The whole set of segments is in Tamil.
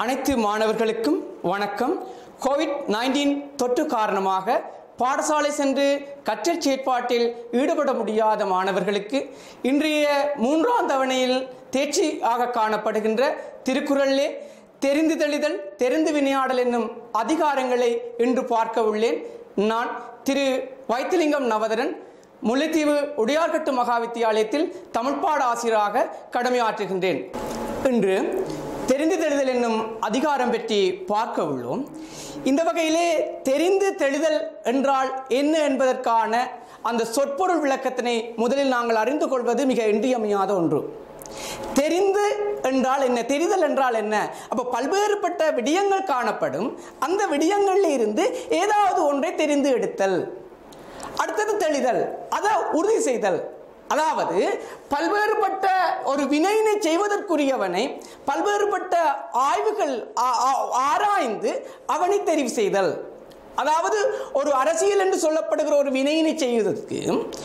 அனைத்து மாணவர்களுக்கும் வணக்கம் கோவிட் நைன்டீன் தொற்று காரணமாக பாடசாலை சென்று கற்றல் செயற்பாட்டில் ஈடுபட முடியாத மாணவர்களுக்கு இன்றைய மூன்றாம் தவணையில் தேர்ச்சி ஆக காணப்படுகின்ற திருக்குறளிலே தெரிந்து தெளிதல் தெரிந்து வினையாடல் என்னும் அதிகாரங்களை இன்று பார்க்க உள்ளேன் நான் திரு வைத்திலிங்கம் நவதரன் முல்லைத்தீவு உடையார்கட்டு மகா வித்தியாலயத்தில் தமிழ்ப்பாட ஆசிரியராக கடமையாற்றுகின்றேன் இன்று தெரிந்து தெளிதல் என்னும் அதிகாரம் பற்றி பார்க்க உள்ளோம் இந்த வகையிலே தெரிந்து தெளிதல் என்றால் என்ன என்பதற்கான அந்த சொற்பொருள் விளக்கத்தினை முதலில் நாங்கள் அறிந்து கொள்வது மிக இன்றியமையாத ஒன்று தெரிந்து என்றால் என்ன தெரிதல் என்றால் என்ன அப்ப பல்வேறுபட்ட விடயங்கள் காணப்படும் அந்த விடயங்களில் இருந்து ஏதாவது ஒன்றை தெரிந்து எடுத்தல் அடுத்தது தெளிதல் அதை உறுதி செய்தல் அதாவது பல்வேறுபட்ட ஒரு வினையினை செய்வதற்குரியவனை பல்வேறுபட்ட ஆய்வுகள் ஆ- ஆ- ஆராய்ந்து அவனை தெரிவு செய்தல் அதாவது ஒரு அரசியல் என்று சொல்லப்படுகிற ஒரு வினையினை செய்வதற்கு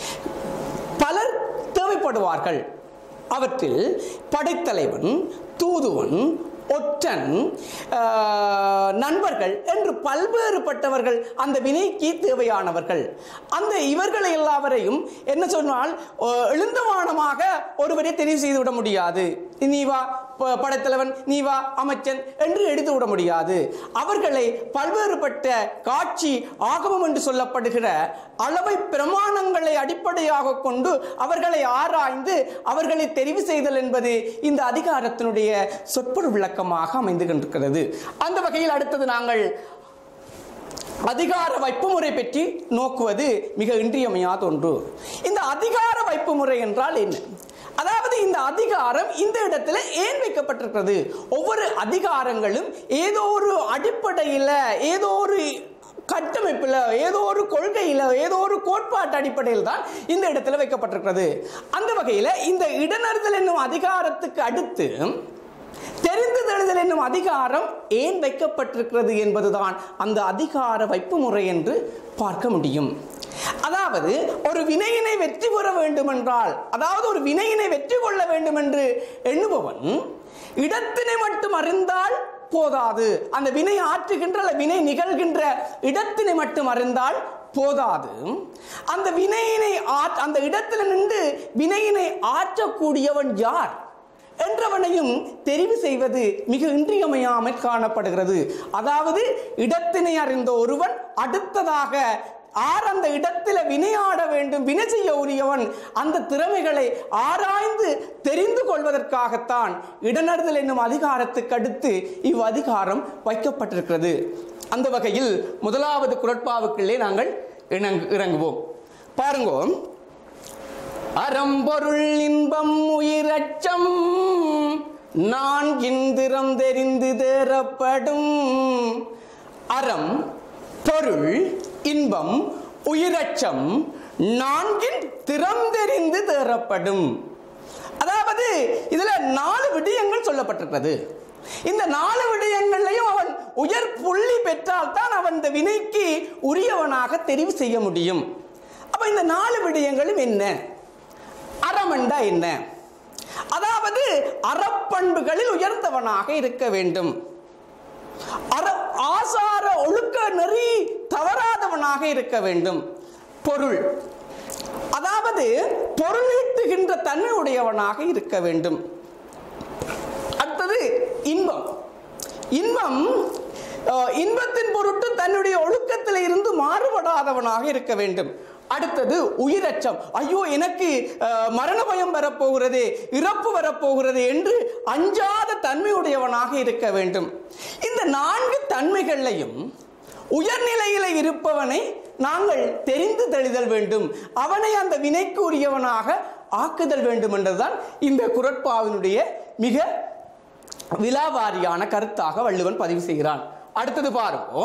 பலர் தேவைப்படுவார்கள் அவற்றில் படைத்தலைவன் தூதுவன் ஒற்றன் ஆஹ், நண்பர்கள் என்று பல்வேறுபட்டவர்கள் அந்த வினைக்கு தேவையானவர்கள் அந்த இவர்களை எல்லாவரையும் என்ன சொன்னால் அஹ், எழுந்தவானமாக ஒருவரை தெரிவு செய்து விட முடியாது நீ வா ப- படைத்தலைவன் நீ வா அமைச்சன் என்று எடுத்து விட முடியாது அவர்களை பல்வேறுபட்ட காட்சி ஆகமம் என்று சொல்லப்படுகிற அளவை பிரமாணங்களை அடிப்படையாக கொண்டு அவர்களை ஆராய்ந்து அவர்களை தெரிவு செய்தல் என்பது இந்த அதிகாரத்தினுடைய சொற்பொருள் விளக்கமாக அமைந்து கொண்டிருக்கிறது அந்த வகையில் அடுத்தது நாங்கள் அதிகார வைப்பு முறை பற்றி நோக்குவது மிக இன்றியமையாத ஒன்று இந்த அதிகார வைப்பு முறை என்றால் என்ன அதாவது இந்த அதிகாரம் இந்த இடத்துல ஏன் வைக்கப்பட்டிருக்கிறது ஒவ்வொரு அதிகாரங்களும் ஏதோ ஒரு அடிப்படையில் ஏதோ ஒரு கட்டமைப்பில் ஏதோ ஒரு கொள்கையில் ஏதோ ஒரு கோட்பாட்டு அடிப்படையில் தான் இந்த இடத்துல வைக்கப்பட்டிருக்கிறது அந்த வகையில் இந்த இடனறுதல் என்னும் அதிகாரத்துக்கு அடுத்து தெரிந்து தெளிதல் என்னும் அதிகாரம் ஏன் வைக்கப்பட்டிருக்கிறது என்பதுதான் அந்த அதிகார வைப்பு முறை என்று பார்க்க முடியும் அதாவது ஒரு வினையினை வெற்றி பெற வேண்டும் என்றால் அதாவது ஒரு வினையினை வெற்றி கொள்ள வேண்டும் என்று எண்ணுபவன் இடத்தினை மட்டும் அறிந்தால் போதாது அந்த வினை ஆற்றுகின்ற அல்ல வினை நிகழ்கின்ற இடத்தினை மட்டும் அறிந்தால் போதாது அந்த வினையினை ஆற்- அந்த இடத்தில் நின்று வினையினை ஆற்றக்கூடியவன் யார் என்றவனையும் தெரிவு செய்வது மிக இன்றியமையாமல் காணப்படுகிறது அதாவது இடத்தினை அறிந்த ஒருவன் அடுத்ததாக ஆர் அந்த இடத்துல வினையாட வேண்டும் வினை செய்ய உரியவன் அந்த திறமைகளை ஆராய்ந்து தெரிந்து கொள்வதற்காகத்தான் இடனறுதல் என்னும் அதிகாரத்துக்கு அடுத்து இவ் அதிகாரம் வைக்கப்பட்டிருக்கிறது அந்த வகையில் முதலாவது குரட்பாவுக்குள்ளே நாங்கள் இணங்கு இறங்குவோம் பாருங்கோ அறம்பொருள் இன்பம் உயிரச்சம் நான் இந்திரம் தெரிந்து தேரப்படும் அறம் பொருள் இன்பம் உயிரச்சம் நான்கின் திறம் தெரிந்து தேரப்படும் அதாவது இதுல நாலு விடயங்கள் சொல்லப்பட்டிருக்கிறது இந்த நாலு விடயங்களையும் அவன் உயர் புள்ளி பெற்றால் தான் அவன் இந்த வினைக்கு உரியவனாக தெரிவு செய்ய முடியும் அப்ப இந்த நாலு விடயங்களும் என்ன அறமண்டா என்ன அதாவது அறப்பண்புகளில் உயர்ந்தவனாக இருக்க வேண்டும் அற ஆசார ஒழுக்க நெறி தவறாதவனாக இருக்க வேண்டும் பொருள் அதாவது பொருளீட்டுகின்ற தன்மை உடையவனாக இருக்க வேண்டும் அடுத்தது இன்பம் இன்பம் அஹ், இன்பத்தின் பொருட்டு தன்னுடைய ஒழுக்கத்தில் இருந்து மாறுபடாதவனாக இருக்க வேண்டும் அடுத்தது உயிரச்சம் ஐயோ எனக்கு அஹ், மரண பயம் வரப்போகிறது இறப்பு வரப்போகிறது என்று அஞ்சாத தன்மையுடையவனாக இருக்க வேண்டும் இந்த நான்கு தன்மைகளையும் உயர்நிலையில இருப்பவனை நாங்கள் தெரிந்து தெளிதல் வேண்டும் அவனை அந்த வினைக்கு உரியவனாக ஆக்குதல் வேண்டும் என்றுதான் இந்த குரட்பாவினுடைய மிக விலாவாரியான கருத்தாக வள்ளுவன் பதிவு செய்கிறான் அடுத்தது பாருங்க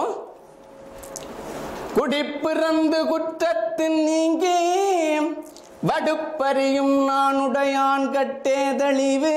குடிப்பிறந்து குற்றத்தின் நீங்கி வடுப்பறியும் நானுடையான் கட்டே தெளிவு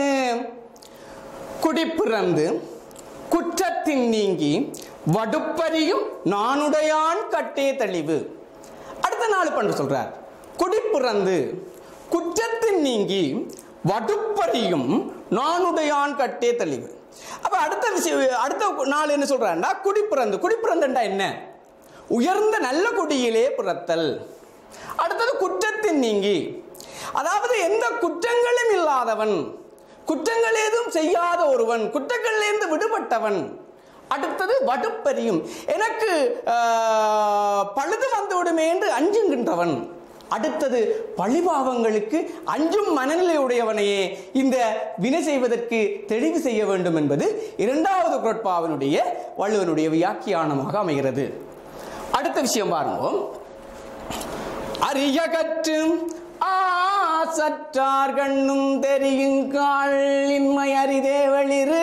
குடிப்பிறந்து குற்றத்தின் நீங்கி வடுப்பறியும் நானுடையான் கட்டே தெளிவு அடுத்த நாலு பண்டு சொல்றார் குடிப்பிறந்து குற்றத்தின் நீங்கி வடுப்பறியும் நானுடையான் கட்டே தெளிவு அப்ப அடுத்த விஷயம் அடுத்த நாள் என்ன சொல்றாண்டா குடிப்பிறந்து குடிப்பிறந்துண்டா என்ன உயர்ந்த நல்ல குடியிலே பிறத்தல் அடுத்தது குற்றத்தின் நீங்கி அதாவது எந்த குற்றங்களும் இல்லாதவன் குற்றங்கள் ஏதும் செய்யாத ஒருவன் குற்றங்களிலிருந்து விடுபட்டவன் அடுத்தது வடுப்பறியும் எனக்கு ஆஹ், பழுது வந்துவிடுமே என்று அஞ்சுகின்றவன் அடுத்தது பழிபாவங்களுக்கு அஞ்சும் மனநிலை உடையவனையே இந்த வினை செய்வதற்கு தெளிவு செய்ய வேண்டும் என்பது இரண்டாவது குரட்பாவினுடைய வள்ளுவனுடைய வியாக்கியானமாக அமைகிறது அடுத்த விஷயம் பாருங்க அரிய கற்று ஆசற்றார் கண்ணும் தெரியுங்கால் இன்மை அரிதே வெளிரு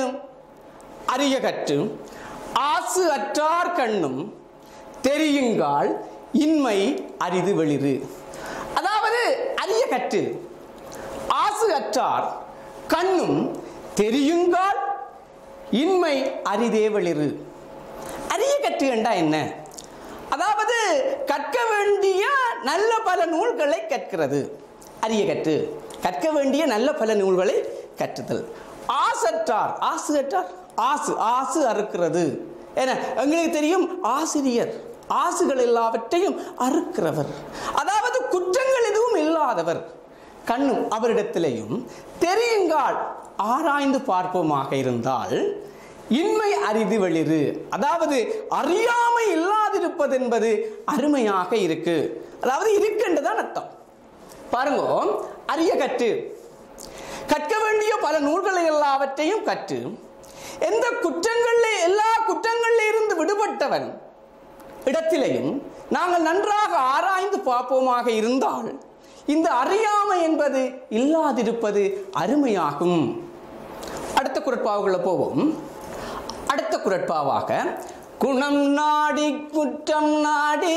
அரிய கற்று ஆசு அற்றார் கண்ணும் தெரியுங்கால் இன்மை அரிது வெளிறு அதாவது அரிய கற்று ஆசு அற்றார் கண்ணும் தெரியுங்கால் இன்மை அரிதே வெளிறு அரிய கற்று என்றா என்ன அதாவது கற்க வேண்டிய நல்ல பல நூல்களை கற்கிறது அரிய கற்று கற்க வேண்டிய நல்ல பல நூல்களை கற்றுதல் ஆசற்றார் ஆசு அற்றார் ஆசு ஆசு அறுக்கிறது என எங்களுக்கு தெரியும் ஆசிரியர் ஆசுகள் எல்லாவற்றையும் அறுக்கிறவர் அதாவது குற்றங்கள் எதுவும் இல்லாதவர் கண்ணும் அவரிடத்திலேயும் தெரியுங்கால் ஆராய்ந்து பார்ப்போமாக இருந்தால் இன்மை அரிது வெளிறு அதாவது அறியாமை இல்லாதிருப்பது என்பது அருமையாக இருக்கு அதாவது இருக்குன்றதான் அர்த்தம் பாருங்க அரிய கற்று கற்க வேண்டிய பல நூல்களை எல்லாவற்றையும் கற்று எந்த குற்றங்கள்ல எல்லா குற்றங்கள்ல இருந்து விடுபட்டவன் இடத்திலையும் நாங்கள் நன்றாக ஆராய்ந்து பார்ப்போமாக இருந்தால் இந்த அறியாமை என்பது இல்லாதிருப்பது அருமையாகும் அடுத்த குரட்பாவுக்குள்ள போவோம் அடுத்த குரட்பாவாக குணம் நாடி குற்றம் நாடி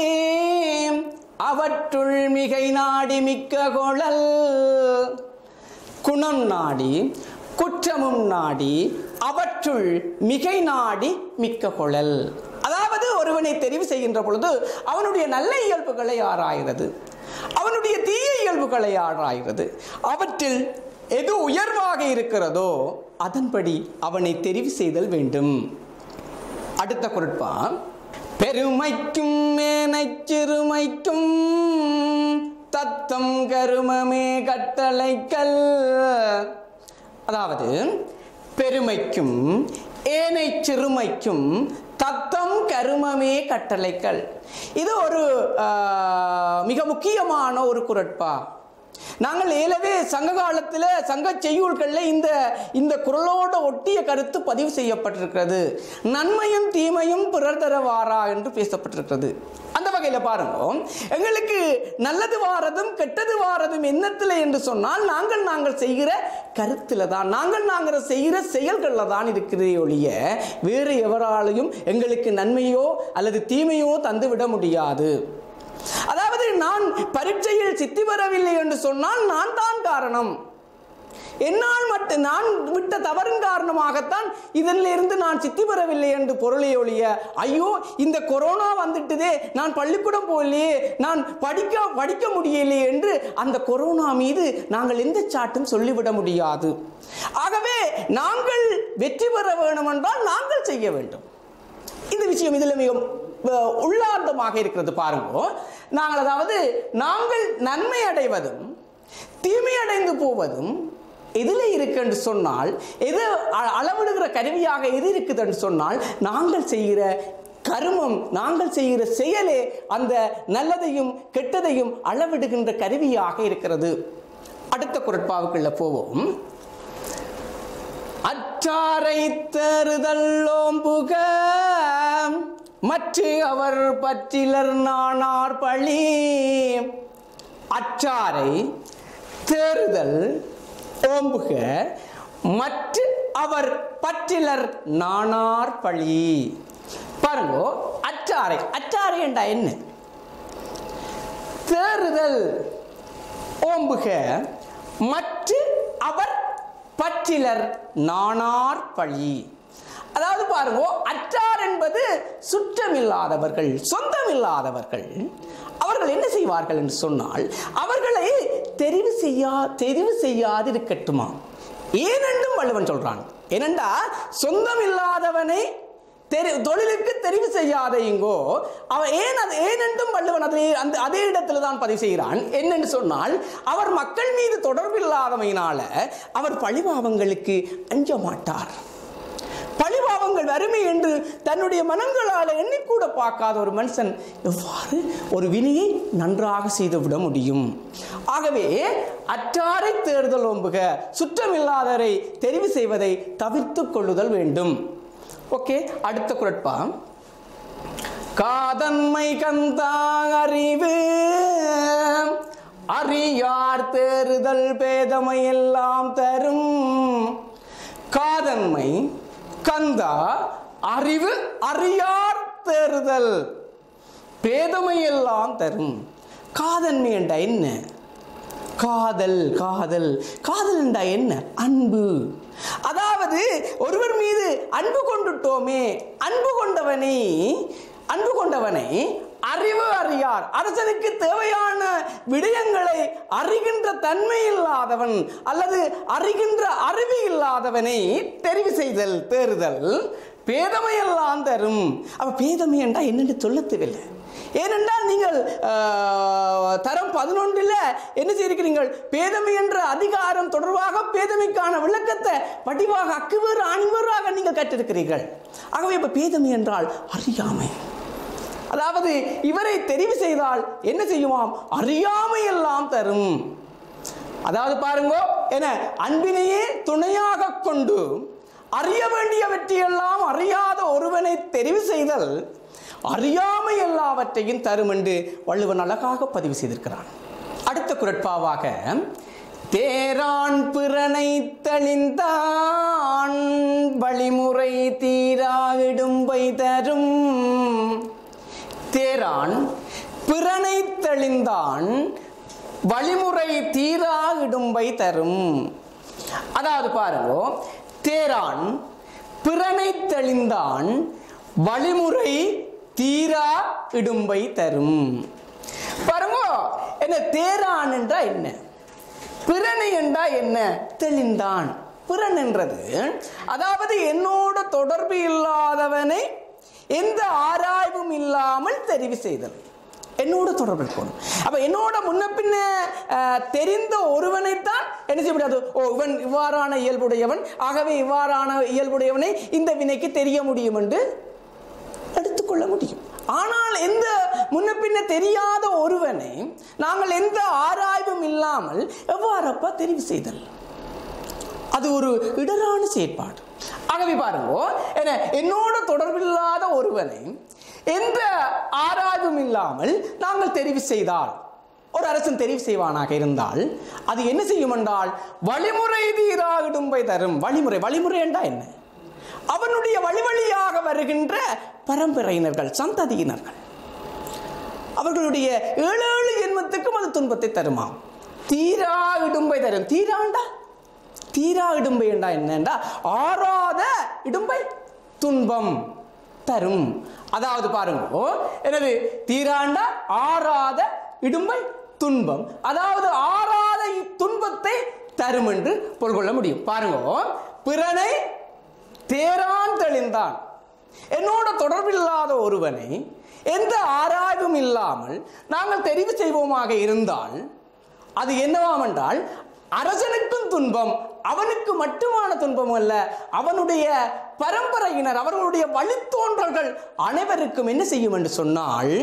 அவற்றுள் மிகை நாடி மிக்க கொழல் குணம் நாடி குற்றமும் நாடி அவற்றுள் மிகை நாடி மிக்க கொழல் அதாவது ஒருவனை தெரிவு செய்கின்ற பொழுது அவனுடைய நல்ல இயல்புகளை ஆராய்கிறது அவனுடைய தீய இயல்புகளை ஆராய்கிறது அவற்றில் எது உயர்வாக இருக்கிறதோ அதன்படி அவனை தெரிவு செய்தல் வேண்டும் அடுத்த குரட்பா பெருமைக்கும் மேனைச் சிறுமைக்கும் தத்தம் கருமமே கட்டளைக்கல் அதாவது பெருமைக்கும் ஏனை சிறுமைக்கும் தத்தம் கருமமே கட்டளைகள் இது ஒரு ஆஹ், மிக முக்கியமான ஒரு குரட்பா நாங்கள் ஏலவே சங்க காலத்தில் சங்க செய்யுள்களில் இந்த இந்த குரலோட ஒட்டிய கருத்து பதிவு செய்யப்பட்டிருக்கிறது நன்மையும் தீமையும் பிறர் தரவாரா என்று பேசப்பட்டிருக்கிறது அந்த வகையில் பாருங்க எங்களுக்கு நல்லது வாரதும் கெட்டது வாரதும் என்னத்தில் என்று சொன்னால் நாங்கள் நாங்கள் செய்கிற கருத்தில் தான் நாங்கள் நாங்கள் செய்கிற செயல்களில் தான் இருக்கிறதே ஒழிய வேறு எவராலையும் எங்களுக்கு நன்மையோ அல்லது தீமையோ தந்துவிட முடியாது அதாவது நான் பரீட்சையில் சித்தி வரவில்லை என்று சொன்னால் நான் தான் காரணம் என்னால் மட்டும் நான் விட்ட தவறின் காரணமாகத்தான் இதிலிருந்து நான் சித்தி பெறவில்லை என்று பொருளை ஒழிய ஐயோ இந்த கொரோனா வந்துட்டுதே நான் பள்ளிக்கூடம் போகலையே நான் படிக்க படிக்க முடியலையே என்று அந்த கொரோனா மீது நாங்கள் எந்த சாட்டும் சொல்லிவிட முடியாது ஆகவே நாங்கள் வெற்றி பெற வேண்டும் என்றால் நாங்கள் செய்ய வேண்டும் இந்த விஷயம் இதில் மிக அஹ், உள்ளார்ந்தமாக இருக்கிறது பாருங்க நாங்கள் அதாவது நாங்கள் நன்மை அடைவதும் தீமை அடைந்து போவதும் எதில் இருக்கு என்று சொன்னால் எது அ- அளவிடுகிற கருவியாக எது இருக்குது என்று சொன்னால் நாங்கள் செய்கிற கருமம் நாங்கள் செய்கிற செயலே அந்த நல்லதையும் கெட்டதையும் அளவிடுகின்ற கருவியாக இருக்கிறது அடுத்த குரட்பாவுக்குள்ள போவோம் அற்றாரை தருதல்லோம்புக மற்ற அவர் பற்றிலர் நானார் பழி அற்றாரை தேறுதல் ஓம்புக மற்ற அவர் பற்றிலர் நானார் பழி பாருங்க அற்றாரை அற்றாரை என்றா என்ன தேறுதல் ஓம்புக மற்ற அவர் பற்றிலர் நானார் பழி அதாவது பாருங்க அற்றார் என்பது சுற்றமில்லாதவர்கள் சொந்தமில்லாதவர்கள் அவர்கள் என்ன செய்வார்கள் என்று சொன்னால் அவர்களை தெரிவு செய்யா தெரிவு செய்யாது இருக்கட்டுமா ஏனென்றும் வள்ளுவன் சொல்றான் ஏனென்றா சொந்தம் இல்லாதவனை தெரி தொழிலுக்கு தெரிவு செய்யாதையுங்கோ அவன் ஏன் அது ஏனென்றும் வள்ளுவன் அதே அந்த அதே இடத்துல தான் பதிவு செய்கிறான் என்னென்று சொன்னால் அவர் மக்கள் மீது தொடர்பில்லாதமையினால அவர் பழிபாவங்களுக்கு அஞ்ச மாட்டார் பழிபாவங்கள் வறுமை என்று தன்னுடைய மனங்களால் எண்ணிக்கூட பார்க்காத ஒரு மனுஷன் எவ்வாறு ஒரு வினையை நன்றாக செய்துவிட முடியும் ஆகவே அற்றாரை தேர்தல் ஓம்புக சுற்றமில்லாதவரை தெரிவு செய்வதை தவிர்த்து கொள்ளுதல் வேண்டும் ஓகே அடுத்த குரட்பா காதன்மை கந்தா அறிவு அறியார் தேறுதல் பேதமை எல்லாம் தரும் காதன்மை கந்தா அறிவு அறியார் தேறுதல் பேதமை எல்லாம் தரும் காதன்மை என்ற என்ன காதல் காதல் காதல் என்றா என்ன அன்பு அதாவது ஒருவர் மீது அன்பு கொண்டுட்டோமே அன்பு கொண்டவனை அன்பு கொண்டவனை அறிவு அறியார் அரசனுக்கு தேவையான விடயங்களை அறிகின்ற தன்மை இல்லாதவன் அல்லது அறிகின்ற அறிவு இல்லாதவனை தெரிவு செய்தல் தேறுதல் பேதமையெல்லாம் தரும் அப்ப பேதமை என்றால் என்னென்று சொல்லத் தேவையில்லை ஏனென்றால் நீங்கள் ஆஹ், தரம் பதினொன்றில் என்ன செய்திருக்கிறீர்கள் பேதமை என்ற அதிகாரம் தொடர்பாக பேதமைக்கான விளக்கத்தை வடிவாக அக்குவேறு அணிவராக நீங்கள் கற்றிருக்கிறீர்கள் ஆகவே இப்ப பேதமை என்றால் அறியாமை அதாவது இவரை தெரிவு செய்தால் என்ன செய்யுமாம் அறியாமை எல்லாம் தரும் அதாவது பாருங்க என அன்பினையே துணையாக கொண்டு அறிய வேண்டியவற்றையெல்லாம் அறியாத ஒருவனை தெரிவு செய்தல் அறியாமை எல்லாவற்றையும் தரும் என்று வள்ளுவன் அழகாக பதிவு செய்திருக்கிறான் அடுத்த குரட்பாவாக தேரான் பிறனை தெளிந்தான் வழிமுறை தீரா இடும்பை தரும் தேரான் பிறனை தெளிந்தான் வழிமுறை தீரா இடும்பை தரும் அதாவது பாருங்க தேரான் பிறனை தெளிந்தான் வழிமுறை தீரா இடும்பை தரும் பாருங்க என்ன தேரான் என்றா என்ன பிறனை என்றா என்ன தெளிந்தான் பிறன் என்றது அதாவது என்னோட தொடர்பு இல்லாதவனை எந்த ஆராய்வும் இல்லாமல் தெரிவு செய்தல் என்னோட தொடர்பு இருக்கணும் அப்ப என்னோட முன்ன பின்ன அஹ், தெரிந்த ஒருவனைத்தான் என்ன செய்ய முடியாது ஓ இவன் இவ்வாறான இயல்புடையவன் ஆகவே இவ்வாறான இயல்புடையவனை இந்த வினைக்கு தெரிய முடியும் என்று எடுத்துக்கொள்ள முடியும் ஆனால் எந்த முன்ன பின்ன தெரியாத ஒருவனை நாங்கள் எந்த ஆராய்வும் இல்லாமல் எவ்வாறப்பா தெரிவு செய்தல் அது ஒரு இடரான செயற்பாடு ஆகவே பாருங்க என்ன என்னோட தொடர்பில்லாத ஒருவனை எந்த ஆராய்வும் இல்லாமல் நாங்கள் தெரிவு செய்தால் ஒரு அரசன் தெரிவு செய்வானாக இருந்தால் அது என்ன செய்யும் என்றால் வழிமுறை தீரா இடும்பை தரும் வழிமுறை வழிமுறை என்றா என்ன அவனுடைய வழி வழியாக வருகின்ற பரம்பரையினர்கள் சந்ததியினர்கள் அவர்களுடைய ஏழு ஏழு ஜென்மத்துக்கும் அது துன்பத்தை தருமாம் தீரா இடும்பை தரும் தீராண்டா தீரா இடும்பை என்றா என்னண்டா ஆறாத இடும்பை துன்பம் தரும் அதாவது பாருங்க எனது தீராண்டா ஆறாத இடும்பை துன்பம் அதாவது ஆறாத துன்பத்தை தரும் என்று பொருள் கொள்ள முடியும் பாருங்க பிறனை தேரான் தெளிந்தான் என்னோட தொடர்பில்லாத ஒருவனை எந்த ஆராய்வும் இல்லாமல் நாங்கள் தெரிவு செய்வோமாக இருந்தால் அது என்னவாம் என்றால் அரசனுக்கும் துன்பம் அவனுக்கு மட்டுமான துன்பம் அல்ல அவனுடைய பரம்பரையினர் அவர்களுடைய வழித்தோன்றல்கள் அனைவருக்கும் என்ன செய்யும் என்று சொன்னால்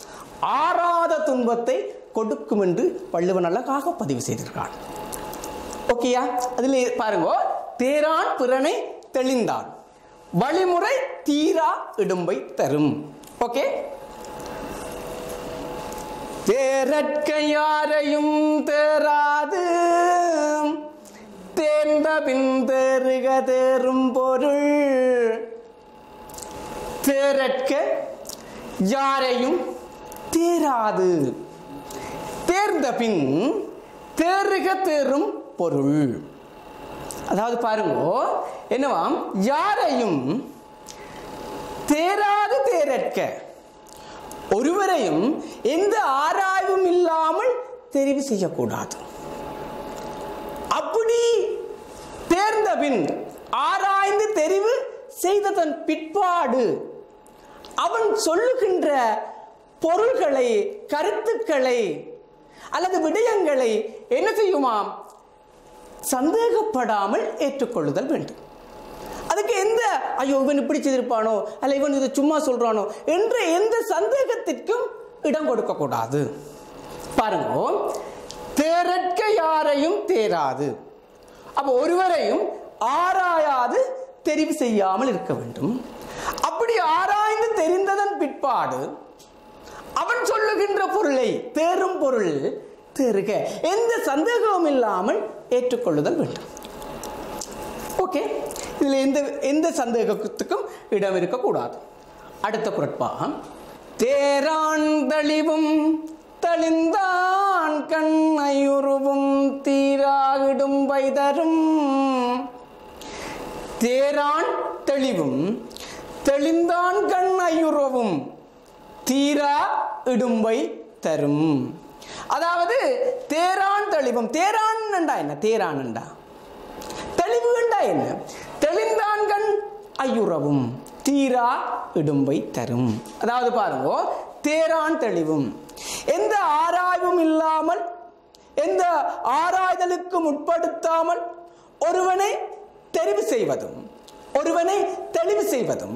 ஆறாத துன்பத்தை கொடுக்கும் என்று வள்ளுவன் அழகாக பதிவு செய்திருக்கான் ஓகேயா அதில் பாருங்க தேரான் பிறனை தெளிந்தான் வழிமுறை தீரா இடும்பை தரும் ஓகே தேரற்க யாரையும் தேராது தேர்ந்த பின் தேறுக தேரும் பொருள் தேரற்க யாரையும் தேராது தேர்ந்த பின் தேறுக தேரும் பொருள் அதாவது பாருங்க என்னவாம் யாரையும் தேராது தேரற்க ஒருவரையும் எந்த ஆராய்வும் இல்லாமல் தெரிவு செய்யக்கூடாது அப்படி தேர்ந்த பின் ஆராய் ஆராய்ந்து தெரிவு செய்ததன் பிற்பாடு அவன் சொல்லுகின்ற பொருள்களை கருத்துக்களை அல்லது விடயங்களை என்ன செய்யுமாம் சந்தேகப்படாமல் ஏற்றுக்கொள்ளுதல் வேண்டும் அதுக்கு எந்த ஐயோ இவன் இப்படி செய்திருப்பானோ அல்ல இவன் இதை சும்மா சொல்றானோ என்ற எந்த சந்தேகத்திற்கும் இடம் கொடுக்க கூடாது பாருங்க தேரற்க யாரையும் தேராது அப்ப ஒருவரையும் ஆராயாது தெரிவு செய்யாமல் இருக்க வேண்டும் அப்படி ஆராய்ந்து தெரிந்ததன் பிற்பாடு அவன் சொல்லுகின்ற பொருளை தேரும் பொருள் தேறுக எந்த சந்தேகமும் இல்லாமல் ஏற்றுக்கொள்ளுதல் வேண்டும் ஓகே இதில் எந்த எந்த சந்தேகத்துக்கும் இடம் இருக்கக்கூடாது அடுத்த குரட்பாகம் தேரான் தளிவும் தளிந்தான் கண்ணையுருவும் தீராகிடும் வைதரும் தேரான் தெளிவும் தெளிந்தான் கண் ஐயுறவும் தீரா இடும்பை தரும் அதாவது தேரான் தெளிவும் தேரான்டா என்ன தேரான்டா தெளிவு கண்டா என்ன தெளிந்தான் கண் ஐயுறவும் தீரா இடும்பை தரும் அதாவது பாருங்க தேரான் தெளிவும் எந்த ஆராய்வும் இல்லாமல் எந்த ஆராய்தலுக்கும் உட்படுத்தாமல் ஒருவனை தெரிவு செய்வதும் ஒருவனை தெளிவு செய்வதும்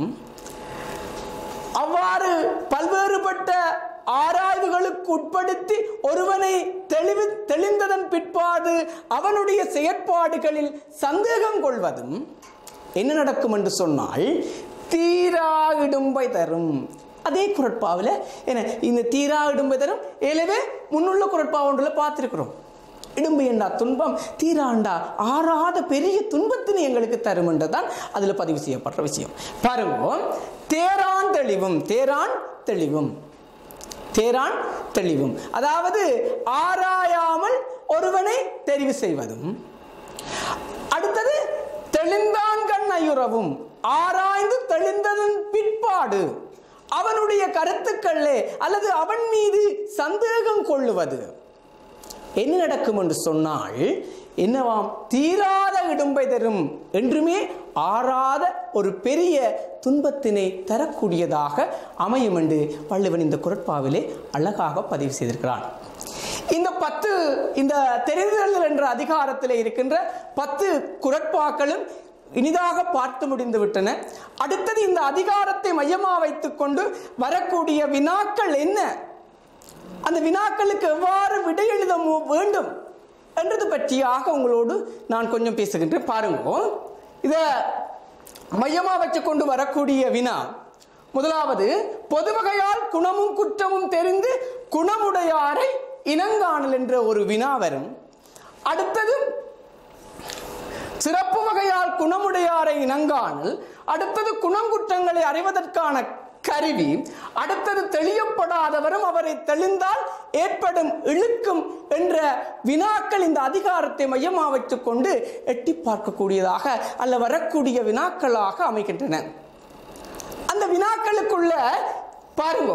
அவ்வாறு பல்வேறுபட்ட ஆராய்வுகளுக்கு உட்படுத்தி ஒருவனை தெளிவு தெளிந்ததன் பிற்பாடு அவனுடைய செயற்பாடுகளில் சந்தேகம் கொள்வதும் என்ன நடக்கும் என்று சொன்னால் தீரா இடும்பை தரும் அதே குரட்பாவில் என்ன இந்த தீரா இடும்பை தரும் ஏலவே முன்னுள்ள குரட்பா ஒன்றில் பார்த்துருக்கிறோம் இடும்பு என்றா துன்பம் தீராண்டா ஆறாத பெரிய துன்பத்தினை எங்களுக்கு தரும் என்றுதான் அதில் பதிவு செய்யப்படுற விஷயம் பாருங்க தேரான் தெளிவும் தேரான் தெளிவும் தேரான் தெளிவும் அதாவது ஆராயாமல் ஒருவனை தெரிவு செய்வதும் அடுத்தது தெளிந்தான் கண் ஐயுறவும் ஆராய்ந்து தெளிந்ததன் பிற்பாடு அவனுடைய கருத்துக்களே அல்லது அவன் மீது சந்தேகம் கொள்ளுவது என்ன நடக்கும் என்று சொன்னால் என்னவாம் தீராத இடும்பை தரும் என்றுமே ஆறாத ஒரு பெரிய துன்பத்தினை தரக்கூடியதாக அமையும் என்று வள்ளுவன் இந்த குரட்பாவிலே அழகாக பதிவு செய்திருக்கிறான் இந்த பத்து இந்த தெரிதல் என்ற அதிகாரத்தில் இருக்கின்ற பத்து குரட்பாக்களும் இனிதாக பார்த்து முடிந்து விட்டன அடுத்தது இந்த அதிகாரத்தை மையமாக வைத்துக் கொண்டு வரக்கூடிய வினாக்கள் என்ன அந்த வினாக்களுக்கு எவ்வாறு விடை எழுத மு- வேண்டும் என்றது பற்றியாக உங்களோடு நான் கொஞ்சம் பேசுகின்றேன் பாருங்க இதை மையமாக வச்சுக்கொண்டு வரக்கூடிய வினா முதலாவது பொதுவகையால் குணமும் குற்றமும் தெரிந்து குணமுடையாரை இனங்காணல் என்ற ஒரு வினா வரும் அடுத்தது சிறப்பு வகையால் குணமுடையாரை இனங்காணல் அடுத்தது குணங்குற்றங்களை அறிவதற்கான கருவி அடுத்தது தெளியப்படாதவரும் அவரை தெளிந்தால் ஏற்படும் இழுக்கும் என்ற வினாக்கள் இந்த அதிகாரத்தை மையமாக வைத்துக் கொண்டு எட்டி பார்க்கக்கூடியதாக அல்ல வரக்கூடிய வினாக்களாக அமைகின்றன அந்த வினாக்களுக்குள்ள பாருங்க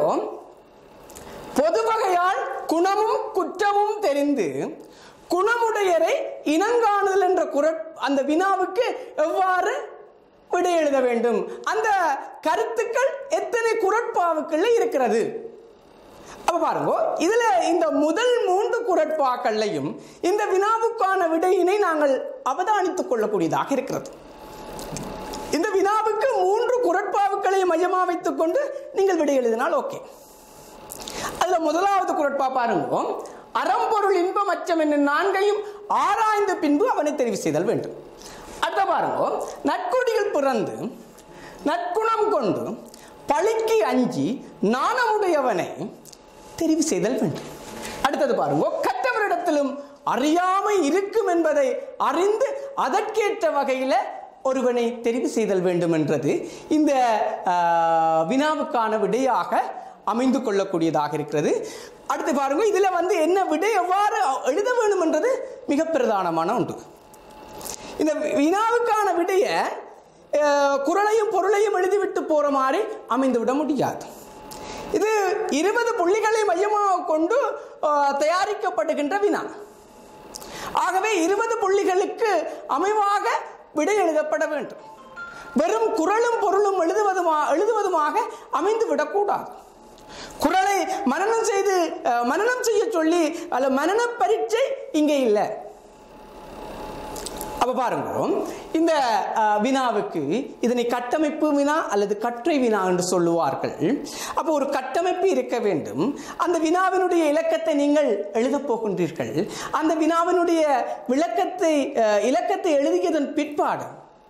பொது வகையால் குணமும் குற்றமும் தெரிந்து குணமுடையரை இனங்காணுதல் என்ற குரட் அந்த வினாவுக்கு எவ்வாறு விடை எழுத வேண்டும் அந்த கருத்துக்கள் எத்தனை குரட்பாவுக்குள்ள இருக்கிறது அப்ப பாருங்க இதுல இந்த முதல் மூன்று குரட்பாக்கள்லையும் இந்த வினாவுக்கான விடையினை நாங்கள் அவதானித்துக் கொள்ளக்கூடியதாக இருக்கிறது இந்த வினாவுக்கு மூன்று குரட்பாவுக்களை மையமாக வைத்துக் கொண்டு நீங்கள் விடை எழுதினால் ஓகே அதுல முதலாவது குரட்பா பாருங்க அறம்பொருள் இன்பம் அச்சம் என்னும் நான்கையும் ஆராய்ந்த பின்பு அவனை தெரிவு செய்தல் வேண்டும் அடுத்த பாருங்க நற்குடியில் பிறந்து நற்குணம் கொண்டு பழிக்கு அஞ்சி நாணமுடையவனை தெரிவு செய்தல் வேண்டும் அடுத்தது பாருங்க கற்றவரிடத்திலும் அறியாமை இருக்கும் என்பதை அறிந்து அதற்கேற்ற வகையில் ஒருவனை தெரிவு செய்தல் வேண்டும் என்றது இந்த ஆஹ், வினாவுக்கான விடையாக அமைந்து கொள்ளக்கூடியதாக இருக்கிறது அடுத்து பாருங்க இதுல வந்து என்ன விடை எவ்வாறு எழுத வேண்டும் என்றது மிக பிரதானமான ஒன்று இந்த வினாவுக்கான விடைய அஹ், குரலையும் பொருளையும் எழுதிவிட்டு போற மாதிரி அமைந்து விட முடியாது இது இருபது புள்ளிகளை மையமாக கொண்டு அஹ், தயாரிக்கப்படுகின்ற வினா ஆகவே இருபது புள்ளிகளுக்கு அமைவாக விடை எழுதப்பட வேண்டும் வெறும் குரலும் பொருளும் எழுதுவதுமா எழுதுவதுமாக அமைந்து விடக்கூடாது குரலை மனனம் செய்து அஹ், மனனம் செய்ய சொல்லி அல்ல மனன பரீட்சை இங்கே இல்லை அப்ப பாருங்க இந்த அஹ், வினாவுக்கு இதனை கட்டமைப்பு வினா அல்லது கற்றை வினா என்று சொல்லுவார்கள் அப்போ ஒரு கட்டமைப்பு இருக்க வேண்டும் அந்த வினாவினுடைய இலக்கத்தை நீங்கள் எழுதப் போகின்றீர்கள் அந்த வினாவினுடைய விளக்கத்தை அஹ், இலக்கத்தை எழுதியதன் பிற்பாடு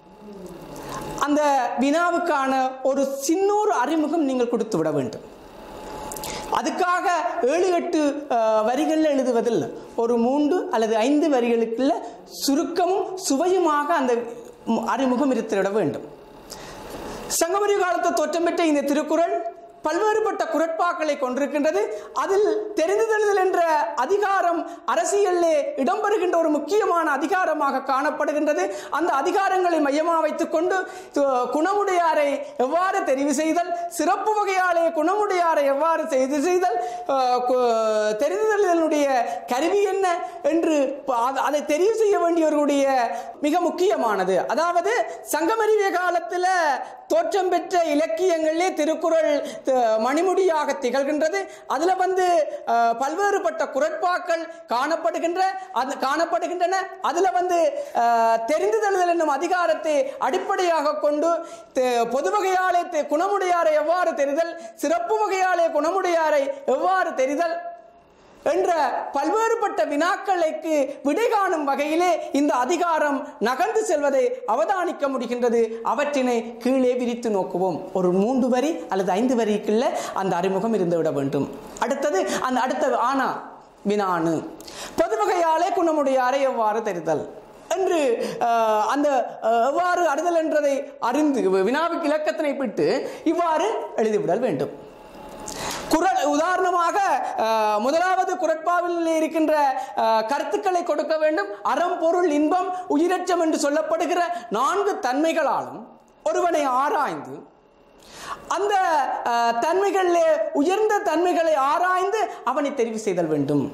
அந்த வினாவுக்கான ஒரு சின்னொரு அறிமுகம் நீங்கள் கொடுத்து விட வேண்டும் அதுக்காக ஏழு எட்டு அஹ், வரிகளில் எழுதுவதில் ஒரு மூன்று அல்லது ஐந்து வரிகளுக்குள்ள சுருக்கமும் சுவையுமாக அந்த ம், அறிமுகம் இருத்திட வேண்டும் சங்கமரி காலத்து தோற்றம் பெற்ற இந்த திருக்குறள் பல்வேறுபட்ட குரட்பாக்களை கொண்டிருக்கின்றது அதில் தெரிந்துதெழுதல் என்ற அதிகாரம் அரசியலிலே இடம்பெறுகின்ற ஒரு முக்கியமான அதிகாரமாக காணப்படுகின்றது அந்த அதிகாரங்களை மையமாக வைத்துக்கொண்டு து- குணமுடையாரை எவ்வாறு தெரிவு செய்தல் சிறப்பு வகையாலே குணமுடையாரை எவ்வாறு செய்து செய்தல் அஹ், கு- தெரிந்துதலுடைய கருவி என்ன என்று ப- அத- அதை தெரிவு செய்ய வேண்டியவர்களுடைய மிக முக்கியமானது அதாவது சங்கமறிவிய காலத்தில் தோற்றம் பெற்ற இலக்கியங்களிலே திருக்குறள் த- மணிமுடியாக திகழ்கின்றது அதில் வந்து அஹ், பல்வேறுபட்ட குரட்பாக்கள் காணப்படுகின்ற அது காணப்படுகின்றன அதில் வந்து அஹ், தெரிந்துதலுதல் என்னும் அதிகாரத்தை அடிப்படையாக கொண்டு தெ- பொது வகையாலே தெ- குணமுடையாரை எவ்வாறு தெரிதல் சிறப்பு வகையாலே குணமுடையாரை எவ்வாறு தெரிதல் என்ற பல்வேறுபட்ட வினாக்களுக்கு விடை காணும் வகையிலே இந்த அதிகாரம் நகர்ந்து செல்வதை அவதானிக்க முடிகின்றது அவற்றினை கீழே விரித்து நோக்குவோம் ஒரு மூன்று வரி அல்லது ஐந்து வரிக்குள்ள அந்த அறிமுகம் இருந்து விட வேண்டும் அடுத்தது அந்த அடுத்த ஆனா வினானு பொதுவகையாலே குணமுடையாரை எவ்வாறு தெரிதல் என்று அஹ், அந்த அஹ், எவ்வாறு அறிதல் என்றதை அறிந்து வினாவுக்கு இலக்கத்தினை விட்டு இவ்வாறு எழுதிவிடல் வேண்டும் குரல் உதாரணமாக அஹ், முதலாவது குரட்பாவில் இருக்கின்ற அஹ், கருத்துக்களை கொடுக்க வேண்டும் அறம் பொருள் இன்பம் உயிரச்சம் என்று சொல்லப்படுகிற நான்கு தன்மைகளாலும் ஒருவனை ஆராய்ந்து அந்த அஹ், தன்மைகளிலே உயர்ந்த தன்மைகளை ஆராய்ந்து அவனை தெரிவு செய்தல் வேண்டும்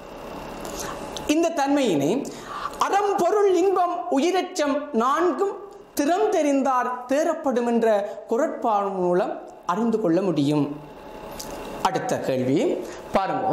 இந்த தன்மையினை அறம் பொருள் இன்பம் உயிரச்சம் நான்கும் திறம் தெரிந்தார் தேரப்படும் என்ற குரட்பாடு மூலம் அறிந்து கொள்ள முடியும் அடுத்த கேள்வி பாருங்க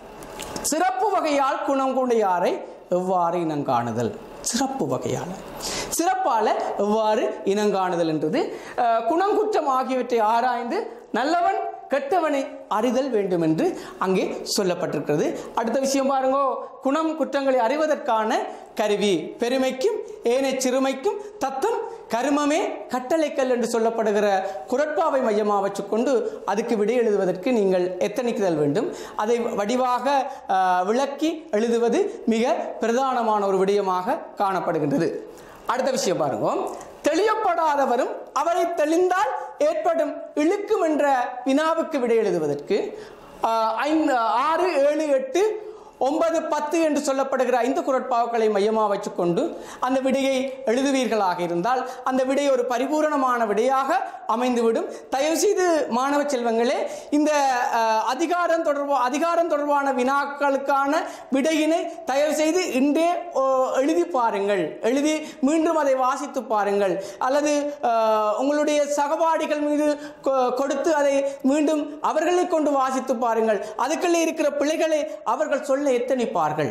சிறப்பு வகையால் குணம் கொண்டையாரை எவ்வாறு இனங்காணுதல் சிறப்பு வகையால் சிறப்பால எவ்வாறு இனங்காணுதல் என்றது அஹ், குணங்குற்றம் ஆகியவற்றை ஆராய்ந்து நல்லவன் கெட்டவனை அறிதல் வேண்டும் என்று அங்கே சொல்லப்பட்டிருக்கிறது அடுத்த விஷயம் பாருங்க குணம் குற்றங்களை அறிவதற்கான கருவி பெருமைக்கும் ஏனை சிறுமைக்கும் தத்தம் கருமமே கட்டளைக்கல் என்று சொல்லப்படுகிற குரட்பாவை மையமாக வச்சுக்கொண்டு அதுக்கு விடை எழுதுவதற்கு நீங்கள் எத்தனைக்குதல் வேண்டும் அதை வடிவாக ஆஹ், விளக்கி எழுதுவது மிக பிரதானமான ஒரு விடயமாக காணப்படுகின்றது அடுத்த விஷயம் பாருங்க தெளியப்படாதவரும் அவரை தெளிந்தால் ஏற்படும் இழுக்கும் என்ற வினாவுக்கு விடை எழுதுவதற்கு ஆஹ், ஐந்து ஆறு ஏழு எட்டு ஒன்பது பத்து என்று சொல்லப்படுகிற ஐந்து குரட்பாக்களை மையமாக வச்சுக்கொண்டு அந்த விடையை எழுதுவீர்களாக இருந்தால் அந்த விடை ஒரு பரிபூரணமான விடையாக அமைந்துவிடும் தயவு செய்து மாணவ செல்வங்களே இந்த அஹ், அதிகாரம் தொடர்பு அதிகாரம் தொடர்பான வினாக்களுக்கான விடையினை தயவு செய்து இன்றே ஓ, எழுதி பாருங்கள் எழுதி மீண்டும் அதை வாசித்து பாருங்கள் அல்லது அஹ், உங்களுடைய சகபாடிகள் மீது கொ- கொடுத்து அதை மீண்டும் அவர்களை கொண்டு வாசித்து பாருங்கள் அதுக்குள்ளே இருக்கிற பிழைகளை அவர்கள் சொல்ல எத்தனிப்பார்கள்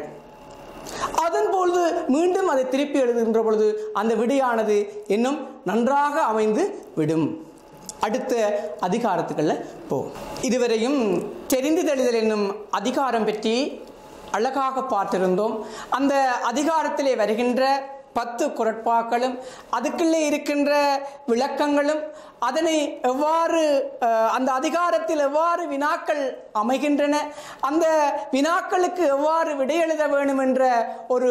அதன் பொழுது மீண்டும் அதை திருப்பி எழுதுகின்ற பொழுது அந்த விடையானது இன்னும் நன்றாக அமைந்து விடும் அடுத்த அதிகாரத்துக்குள்ள போ இதுவரையும் தெரிந்து தெளிதல் என்னும் அதிகாரம் பற்றி அழகாக பார்த்திருந்தோம் அந்த அதிகாரத்திலே வருகின்ற பத்து குரட்பாக்களும் அதுக்குள்ளே இருக்கின்ற விளக்கங்களும் அதனை எவ்வாறு அஹ், அந்த அதிகாரத்தில் எவ்வாறு வினாக்கள் அமைகின்றன அந்த வினாக்களுக்கு எவ்வாறு விடை எழுத வேண்டும் என்ற ஒரு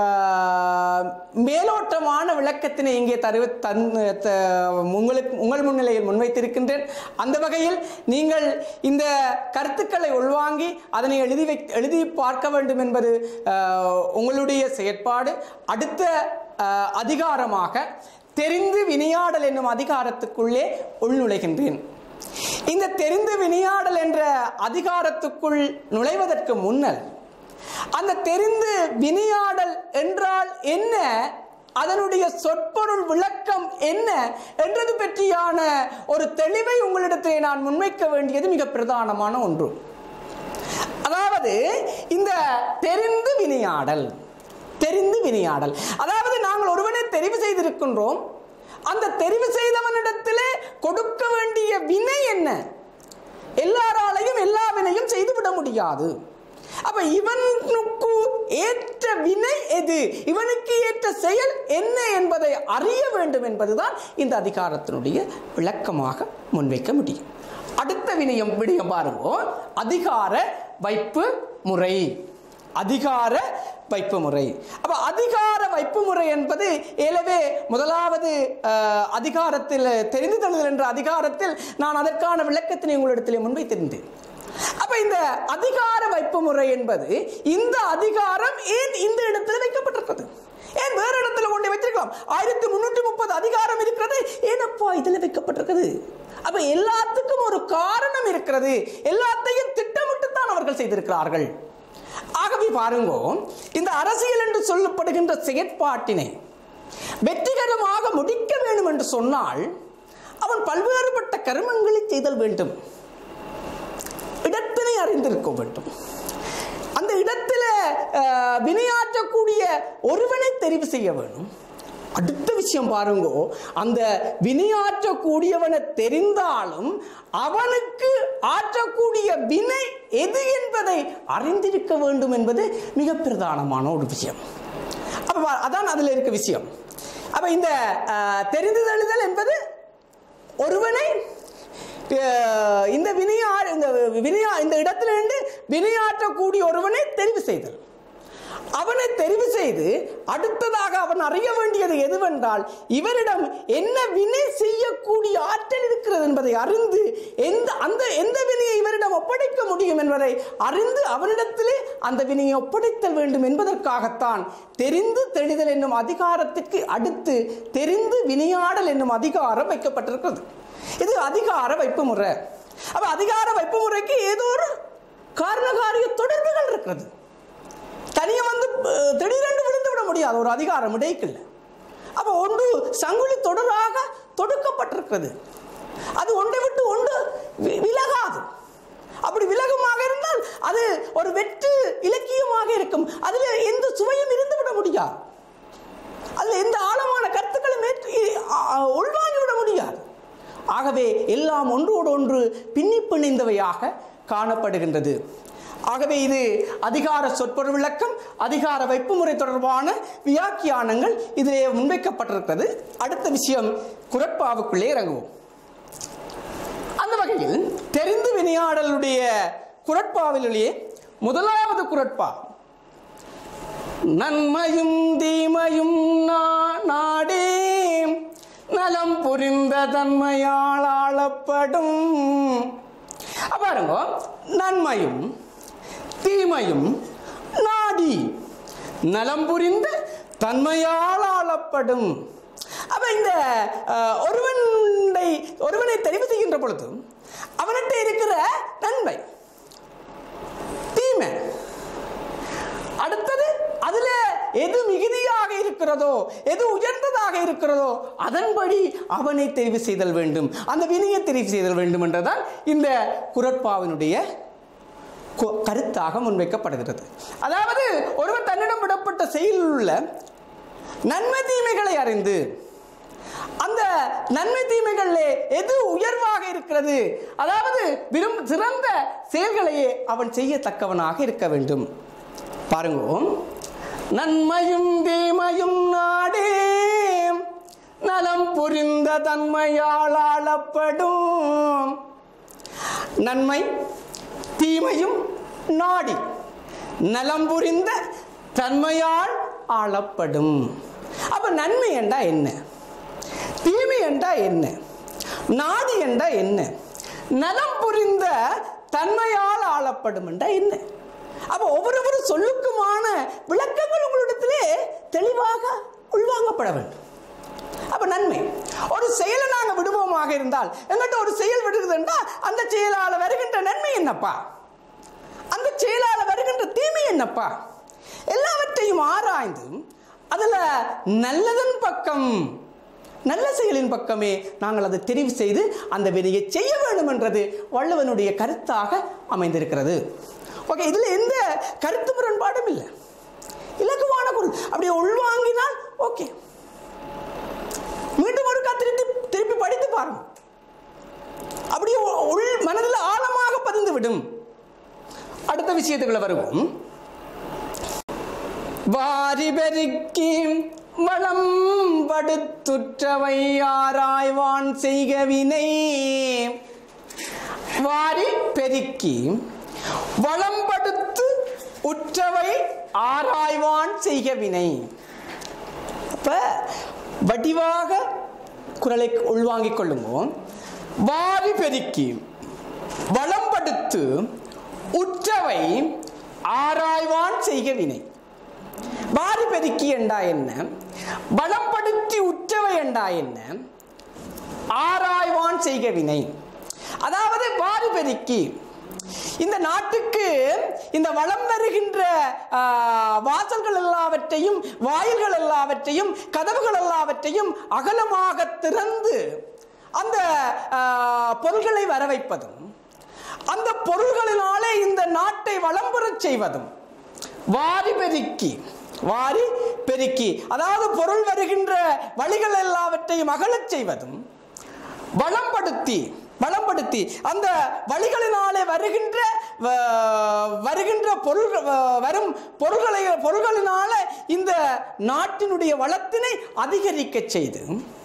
அஹ், மேலோட்டமான விளக்கத்தினை இங்கே தரு தன் த- உங்களுக்கு உங்கள் முன்னிலையில் முன்வைத்திருக்கின்றேன் அந்த வகையில் நீங்கள் இந்த கருத்துக்களை உள்வாங்கி அதனை எழுதி வை எழுதி பார்க்க வேண்டும் என்பது அஹ், உங்களுடைய செயற்பாடு அடுத்த அஹ், அதிகாரமாக தெரிந்து வினையாடல் என்னும் அதிகாரத்துக்குள்ளே உள்நுழைகின்றேன் இந்த தெரிந்து வினையாடல் என்ற அதிகாரத்துக்குள் நுழைவதற்கு முன்னல் அந்த தெரிந்து வினையாடல் என்றால் என்ன அதனுடைய சொற்பொருள் விளக்கம் என்ன என்றது பற்றியான ஒரு தெளிவை உங்களிடத்திலே நான் முன்வைக்க வேண்டியது மிக பிரதானமான ஒன்று அதாவது இந்த தெரிந்து வினையாடல் தெரிந்து வினையாடல் அதாவது நாங்கள் ஒருவனை தெரிவு செய்திருக்கின்றோம் அந்த தெரிவு செய்தவனிடத்திலே கொடுக்க வேண்டிய வினை என்ன எல்லாராலையும் எல்லா வினையும் செய்துவிட முடியாது அப்ப இவனுக்கு ஏற்ற வினை எது இவனுக்கு ஏற்ற செயல் என்ன என்பதை அறிய வேண்டும் என்பதுதான் இந்த அதிகாரத்தினுடைய விளக்கமாக முன்வைக்க முடியும் அடுத்த வினயம் விடயம் பாருங்க அதிகார வைப்பு முறை அதிகார வைப்பு முறை அப்ப அதிகார வைப்பு முறை என்பது ஏலவே முதலாவது அஹ், அதிகாரத்தில் தெரிந்து தழுதல் என்ற அதிகாரத்தில் நான் அதற்கான விளக்கத்தினை உங்களிடத்திலே முன்வைத்திருந்தேன் அப்ப இந்த அதிகார வைப்பு முறை என்பது இந்த அதிகாரம் ஏன் இந்த இடத்துல வைக்கப்பட்டிருக்கிறது ஏன் வேற இடத்துல கொண்டு வச்சிருக்கலாம் ஆயிரத்தி முன்னூற்றி முப்பது அதிகாரம் இருக்கிறது ஏனப்பா இதுல வைக்கப்பட்டிருக்குது அப்ப எல்லாத்துக்கும் ஒரு காரணம் இருக்கிறது எல்லாத்தையும் திட்டமிட்டு தான் அவர்கள் செய்திருக்கிறார்கள் ஆகவே பாருங்க இந்த அரசியல் என்று சொல்லப்படுகின்ற செயற்பாட்டினை வெற்றிகரமாக முடிக்க வேண்டும் என்று சொன்னால் அவன் பல்வேறுபட்ட கருமங்களை செய்தல் வேண்டும் இடத்தினை அறிந்திருக்க வேண்டும் அந்த இடத்துல அஹ், வினையாற்றக்கூடிய ஒருவனை தெரிவு செய்ய வேணும் அடுத்த விஷயம் பாருங்க அந்த வினையாற்றக்கூடியவனை தெரிந்தாலும் அவனுக்கு ஆற்றக்கூடிய வினை எது என்பதை அறிந்திருக்க வேண்டும் என்பது மிக பிரதானமான ஒரு விஷயம் அப்ப பா- அதான் அதுல இருக்க விஷயம் அப்ப இந்த அஹ், தெரிந்து தெளிதல் என்பது ஒருவனை அஹ், இந்த வினையா இந்த வினையா இந்த இடத்திலிருந்து வினையாற்றக்கூடிய ஒருவனை தெரிவு செய்தல் அவனை தெரிவு செய்து அடுத்ததாக அவன் அறிய வேண்டியது எதுவென்றால் இவரிடம் என்ன வினை செய்யக்கூடிய ஆற்றல் இருக்கிறது என்பதை அறிந்து எந்த அந்த எந்த வினையை இவரிடம் ஒப்படைக்க முடியும் என்பதை அறிந்து அவனிடத்திலே அந்த வினையை ஒப்படைத்தல் வேண்டும் என்பதற்காகத்தான் தெரிந்து தெளிதல் என்னும் அதிகாரத்துக்கு அடுத்து தெரிந்து வினையாடல் என்னும் அதிகாரம் வைக்கப்பட்டிருக்கிறது இது அதிகார வைப்பு முறை அப்ப அதிகார வைப்பு முறைக்கு ஏதோ ஒரு காரணகாரிய தொடர்புகள் இருக்கிறது தனியாக வந்து அஹ், திடீரென்று விழுந்து விட முடியாது ஒரு அதிகாரம் இடைக்குள்ள அப்போ ஒன்று சங்குலி தொடராக தொடுக்கப்பட்டிருக்கிறது அது ஒன்றை விட்டு ஒன்று வி- விலகாது அப்படி விலகுமாக இருந்தால் அது ஒரு வெற்று இலக்கியமாக இருக்கும் அதில் எந்த சுவையும் இருந்து விட முடியாது அதில் எந்த ஆழமான கருத்துக்களும் ஏற்று அ- அ- உள்வாங்கி விட முடியாது ஆகவே எல்லாம் ஒன்றோடு ஒன்று பின்னி பிணைந்தவையாக காணப்படுகின்றது ஆகவே இது அதிகார சொற்பொருள் விளக்கம் அதிகார வைப்பு முறை தொடர்பான வியாக்கியானங்கள் இதிலே முன்வைக்கப்பட்டிருக்கிறது அடுத்த விஷயம் குரட்பாவுக்குள்ளே இறங்குவோம் அந்த வகையில் தெரிந்து வினையாடலுடைய குரட்பாவிலேயே முதலாவது குரட்பா நன்மையும் தீமையும் நா- நாடே நலம் புரிந்த தன்மையால் ஆளப்படும் அப்ப பாருங்க நன்மையும் தீமையும் நாடி நலம் புரிந்த தன்மையால் ஆளப்படும் அப்ப இந்த அஹ், ஒருவனை ஒருவனை தெரிவு செய்கின்ற பொழுது அவன்கிட்ட இருக்கிற நன்மை தீமை அடுத்தது அதுல எது மிகுதியாக இருக்கிறதோ எது உயர்ந்ததாக இருக்கிறதோ அதன்படி அவனை தெரிவு செய்தல் வேண்டும் அந்த வினையை தெரிவு செய்தல் வேண்டும் என்றுதான் இந்த குரட்பாவினுடைய கு- கருத்தாக முன்வைக்கப்படுகிறது அதாவது ஒருவர் தன்னிடம் விடப்பட்ட செயலில் உள்ள நன்மை தீமைகளை அறிந்து அந்த நன்மை தீமைகளிலே எது உயர்வாக இருக்கிறது அதாவது விரும் சிறந்த செயல்களையே அவன் செய்யத்தக்கவனாக இருக்க வேண்டும் பாருங்க நன்மையும் தீமையும் நாடே நலம் புரிந்த தன்மையால் ஆளப்படும் நன்மை தீமையும் நாடி நலம் புரிந்த தன்மையால் ஆளப்படும் அப்ப நன்மை என்றா என்ன தீமை என்றா என்ன நாடி என்றா என்ன நலம் புரிந்த தன்மையால் ஆளப்படும் என்றா என்ன அப்ப ஒவ்வொரு சொல்லுக்குமான விளக்கங்கள் உங்களிடத்திலே தெளிவாக உள்வாங்கப்பட வேண்டும் அப்ப நன்மை ஒரு செயலை நாங்க விடுவோமாக இருந்தால் எங்கிட்ட ஒரு செயல் விடுகிறதுன்னா அந்த செயலால வருகின்ற நன்மை என்னப்பா அந்த செயலால வருகின்ற தீமை என்னப்பா எல்லாவற்றையும் ஆராய்ந்து அதுல நல்லதன் பக்கம் நல்ல செயலின் பக்கமே நாங்கள் அதை தெரிவு செய்து அந்த வினையை செய்ய வேண்டும் என்றது வள்ளுவனுடைய கருத்தாக அமைந்திருக்கிறது ஓகே இதுல எந்த கருத்து முரண்பாடும் இல்லை இலகுவான குரல் அப்படியே உள்வாங்கினால் ஓகே மீண்டும் ஒரு திருப்பி திருப்பி படித்து பாருங்க அப்படியே உ- உள் மனதில் ஆழமாக பதிந்து விடும் அடுத்த விஷயத்துக்குள்ள வருவோம் வாரி பெருக்கி வளம் படுத்துற்றவை ஆராய்வான் செய்க வினை வாரி பெருக்கி வளம்படுத்து உற்றவை ஆராய்வான் செய்க வினை அப்ப வடிவாக குரலை உள்வாங்கிக் கொள்ளுங்க வாரி பெருக்கி வளம்படுத்து உற்றவை ஆராய்வான் செய்க வினை வாரி பெருக்கி என்றா என்ன வளம்படுத்தி உற்றவை என்றா என்ன ஆராய்வான் செய்க வினை அதாவது வாரி பெருக்கி இந்த நாட்டுக்கு இந்த வளம் வருகின்ற ஆ, வாசல்கள் எல்லாவற்றையும் வாயில்கள் எல்லாவற்றையும் கதவுகள் எல்லாவற்றையும் அகலமாக திறந்து அந்த ஆ, பொருள்களை வர வைப்பதும் அந்த பொருள்களினாலே இந்த நாட்டை வளம் பெறச் செய்வதும் வாரி பெருக்கி வாரி பெருக்கி அதாவது பொருள் வருகின்ற வழிகள் எல்லாவற்றையும் அகலச் செய்வதும் வளம்படுத்தி வளம்படுத்தி அந்த வழிகளினாலே வருகின்ற வ- வருகின்ற பொருள் வ- வரும் பொருள்களை பொருள்களினால இந்த நாட்டினுடைய வளத்தினை அதிகரிக்க செய்து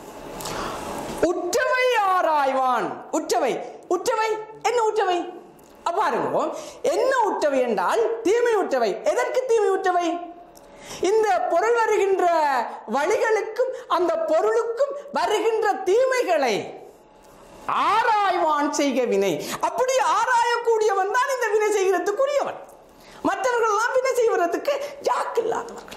உற்றவை ஆராய்வான் உற்றவை உற்றவை என்ன உற்றவை பாருங்க என்ன உற்றவை என்றால் தீமை உற்றவை எதற்கு தீமை உற்றவை இந்த பொருள் வருகின்ற வழிகளுக்கும் அந்த பொருளுக்கும் வருகின்ற தீமைகளை ஆராய்வான் செய்க வினை அப்படி ஆராயக்கூடியவன் தான் இந்த வினை செய்கிறதுக்குரியவன் மற்றவர்கள் எல்லாம் வினை செய்வதற்கு ஜாக்கு இல்லாதவர்கள்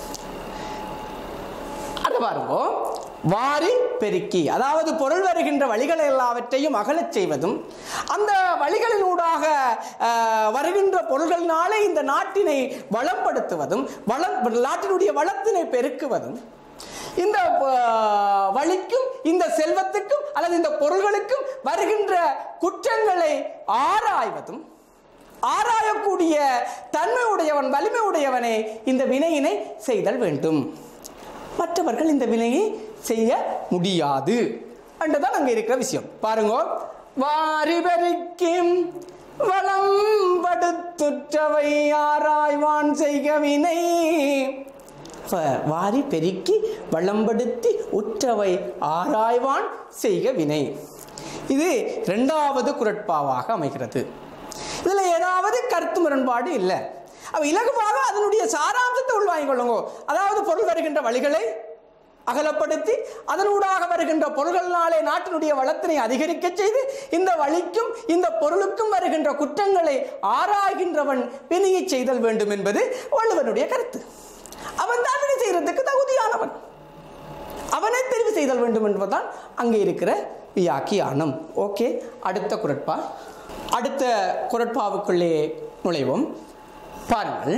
அது பாருங்க வாரி பெருக்கி அதாவது பொருள் வருகின்ற வழிகள் எல்லாவற்றையும் அகலச் செய்வதும் அந்த வழிகளினூடாக அஹ், வருகின்ற பொருள்களினாலே இந்த நாட்டினை வளப்படுத்துவதும் வளம் நாட்டினுடைய வளத்தினை பெருக்குவதும் இந்த அஹ், வழிக்கும் இந்த செல்வத்துக்கும் அல்லது இந்த பொருள்களுக்கும் வருகின்ற குற்றங்களை ஆராய்வதும் ஆராயக்கூடிய தன்மை உடையவன் வலிமை உடையவனே இந்த வினையினை செய்தல் வேண்டும் மற்றவர்கள் இந்த வினையை செய்ய முடியாது என்றுதான் அங்க இருக்கிற விஷயம் பாருங்க வாரி பெருக்கிம் வளம் படுத்துற்றவை ஆராய்வான் செய்க வினை அப்ப வாரி பெருக்கி வளம்படுத்தி உற்றவை ஆராய்வான் செய்க வினை இது இரண்டாவது குரட்பாவாக அமைகிறது இதுல ஏதாவது கருத்து முரண்பாடு இல்லை அவ இலகுவாக அதனுடைய சாராம்சத்தை உள்வாங்கிக் கொள்ளுங்க அதாவது பொருள் வருகின்ற வழிகளை அகலப்படுத்தி அதனூடாக வருகின்ற பொருள்களினாலே நாட்டினுடைய வளத்தினை அதிகரிக்க செய்து இந்த வழிக்கும் இந்த பொருளுக்கும் வருகின்ற குற்றங்களை ஆராய்கின்றவன் வினையை செய்தல் வேண்டும் என்பது வள்ளுவனுடைய கருத்து அவன் தான் வினை செய்யறதுக்கு தகுதியானவன் அவனை தெரிவு செய்தல் வேண்டும் என்பதுதான் அங்கே இருக்கிற வியாக்கியானம் ஓகே அடுத்த குரட்பா அடுத்த குரட்பாவுக்குள்ளே நுழைவோம் பாருங்கள்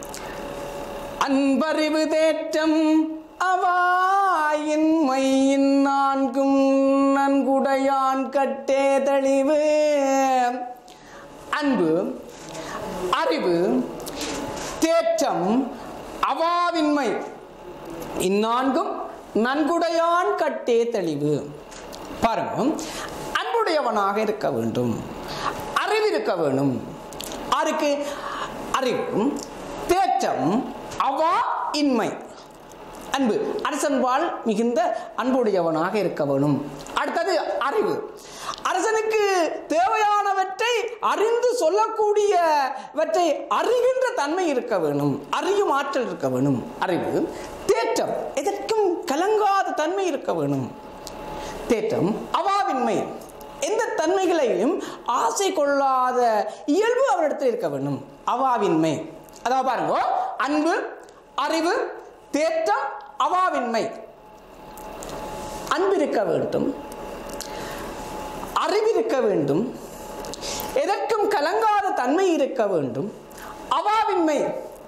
அன்பறிவு தேற்றம் அவாயின் மையின் நான்கும் நன்குடையான் கட்டே தெளிவு அன்பு அறிவு தேற்றம் அவாவின்மை இந்நான்கும் நன்குடையான் கட்டே தெளிவு பாருங்க அன்புடையவனாக இருக்க வேண்டும் அறிவு இருக்க வேண்டும் ஆருக்கு அறிவு தேற்றம் அவா இன்மை அன்பு அரசன்பால் மிகுந்த அன்புடையவனாக இருக்க வேணும் அடுத்தது அறிவு அரசனுக்கு தேவையானவற்றை அறிந்து சொல்லக்கூடியவற்றை அறிகின்ற தன்மை இருக்க வேணும் அறியும் ஆற்றல் இருக்க வேணும் அறிவு தேற்றம் எதற்கும் கலங்காத தன்மை இருக்க வேணும் தேற்றம் அவாவின்மை எந்த தன்மைகளையும் ஆசை கொள்ளாத இயல்பு அவரிடத்தில் இருக்க வேண்டும் அவாவின்மை அதாவது பாருங்க அன்பு அறிவு தேற்றம் அவாவின்மை அன்பு இருக்க வேண்டும் அறிவிருக்க வேண்டும் எதற்கும் கலங்காத தன்மை இருக்க வேண்டும் அவாவின்மை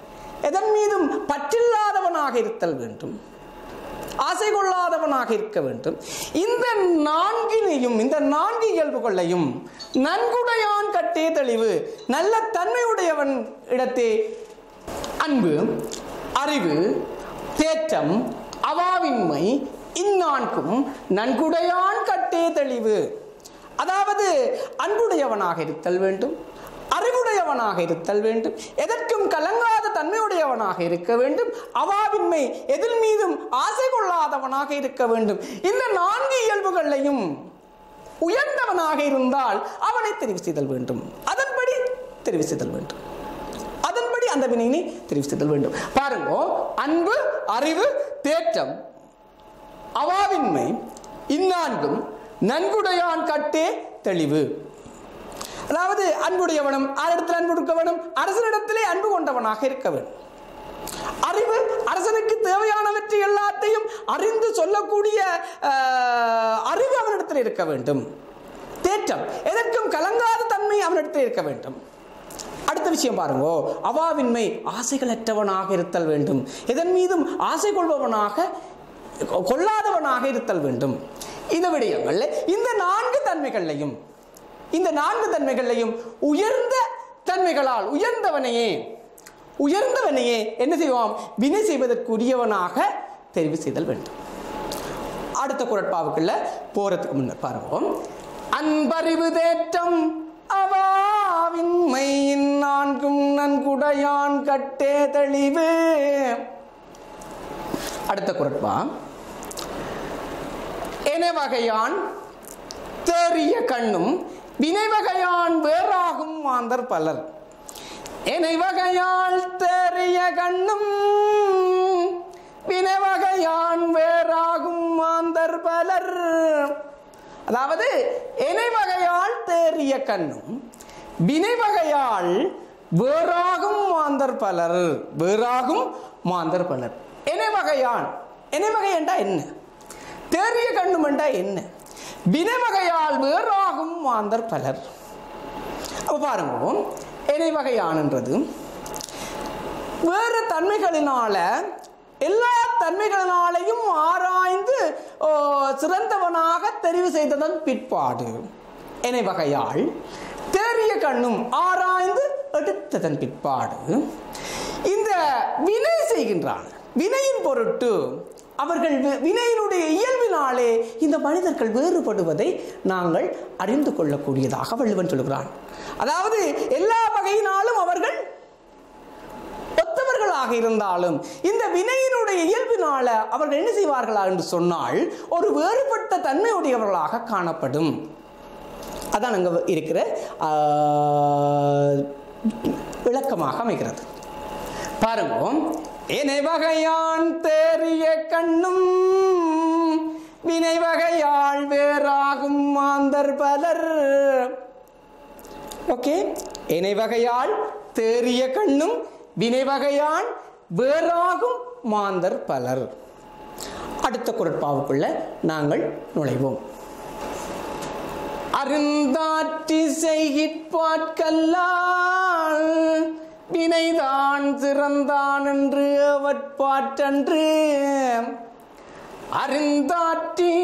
எதன் மீதும் பற்றில்லாதவனாக இருத்தல் வேண்டும் ஆசை கொள்ளாதவனாக இருக்க வேண்டும் இந்த நான்கினையும் இந்த நான்கு இயல்புகளையும் நன்குடையான் கட்டே தெளிவு நல்ல தன்மையுடையவன் இடத்தே அன்பு அறிவு தேற்றம் அவாவின்மை இந்நான்கும் நன்குடையான் கட்டே தெளிவு அதாவது அன்புடையவனாக இருத்தல் வேண்டும் அறிவுடையவனாக இருத்தல் வேண்டும் எதற்கும் கலங்காத தன்மையுடையவனாக இருக்க வேண்டும் அவாவின்மை எதில் மீதும் ஆசை கொள்ளாதவனாக இருக்க வேண்டும் இந்த நான்கு இயல்புகளையும் உயர்ந்தவனாக இருந்தால் அவனை தெரிவு செய்தல் வேண்டும் அதன்படி தெரிவு செய்தல் வேண்டும் அதன்படி அந்த வினையினை தெரிவு செய்தல் வேண்டும் பாருங்க அன்பு அறிவு தேற்றம் அவாவின்மை இந்நான்கும் நன்குடையான் கட்டே தெளிவு அதாவது அன்புடையவனும் ஆரிடத்தில் அன்பு கொடுக்க வேண்டும் அரசனிடத்திலே அன்பு கொண்டவனாக இருக்க வேண்டும் அறிவு அரசனுக்கு தேவையானவற்றை எல்லாத்தையும் அறிந்து சொல்லக்கூடிய ஆஹ், அறிவு அவனிடத்தில் இருக்க வேண்டும் தேற்றம் எதற்கும் கலங்காத தன்மை அவனிடத்தில் இருக்க வேண்டும் அடுத்த விஷயம் பாருங்க அவாவின்மை ஆசைகளற்றவனாக இருத்தல் வேண்டும் எதன் மீதும் ஆசை கொள்பவனாக கொள்ளாதவனாக இருத்தல் வேண்டும் இந்த விடயங்கள் இந்த நான்கு தன்மைகளையும் இந்த நான்கு தன்மைகளையும் உயர்ந்த தன்மைகளால் உயர்ந்தவனையே உயர்ந்தவனையே என்ன செய்வோம் வினை செய்வதற்குரியவனாக தெரிவு செய்தல் வேண்டும் அடுத்த குரட்பாவுக்குள்ள போறதுக்கு முன்னர் பாருவோம் அன்பறிவு தேற்றம் அவாவின்மையின் நான்கும் நன்குடையான் கட்டே தெளிவு அடுத்த குரட்பா என வகையான் தேறிய கண்ணும் வினை வகையான் வேறாகும் மாந்தர் பலர் எனை வகையால் தேறிய கண்ணும் வினை வகையான் வேறாகும் மாந்தர் பலர் அதாவது எனை வகையால் தேறிய கண்ணும் வினை வகையால் வேறாகும் மாந்தர் பலர் வேறாகும் மாந்தர் பலர் எனை வகையான் எனை வகை என்றா என்ன தேறிய கண்ணும் என்றா என்ன வினை வகையால் வேறாகும் மாந்தர் பலர் அப்ப பாருங்க எனை வகையானன்றது வேறு தன்மைகளினால எல்லா தன்மைகளினாலையும் ஆராய்ந்து ஓ, சிறந்தவனாக தெரிவு செய்ததன் பிற்பாடு எனை வகையால் தேறிய கண்ணும் ஆராய்ந்து எடுத்ததன் பிற்பாடு இந்த வினை செய்கின்றான் வினையின் பொருட்டு அவர்கள் வி- வினையினுடைய இயல்பினாலே இந்த மனிதர்கள் வேறுபடுவதை நாங்கள் அறிந்து கொள்ளக்கூடியதாக வள்ளுவன் சொல்கிறான் அதாவது எல்லா வகையினாலும் அவர்கள் ஒத்தவர்களாக இருந்தாலும் இந்த வினையினுடைய இயல்பினால அவர்கள் என்ன செய்வார்களா என்று சொன்னால் ஒரு வேறுபட்ட தன்மையுடையவர்களாக காணப்படும் அதான் அங்கே இருக்கிற ஆஹ், விளக்கமாக அமைகிறது பாருங்க இணை வகையான் தேறிய கண்ணும் வினை வகையால் வேறாகும் மாந்தர் பலர் ஓகே இணை வகையால் தேறிய கண்ணும் வினை வகையான் வேறாகும் மாந்தர் பலர் அடுத்த குரட்பாவுக்குள்ள நாங்கள் நுழைவோம் அருந்தாற்றி செய்கிற்பாட்கல்லால் வினைதான் சிறந்தான் என்று அவற்பாற்றன்று அருந்தாற்றி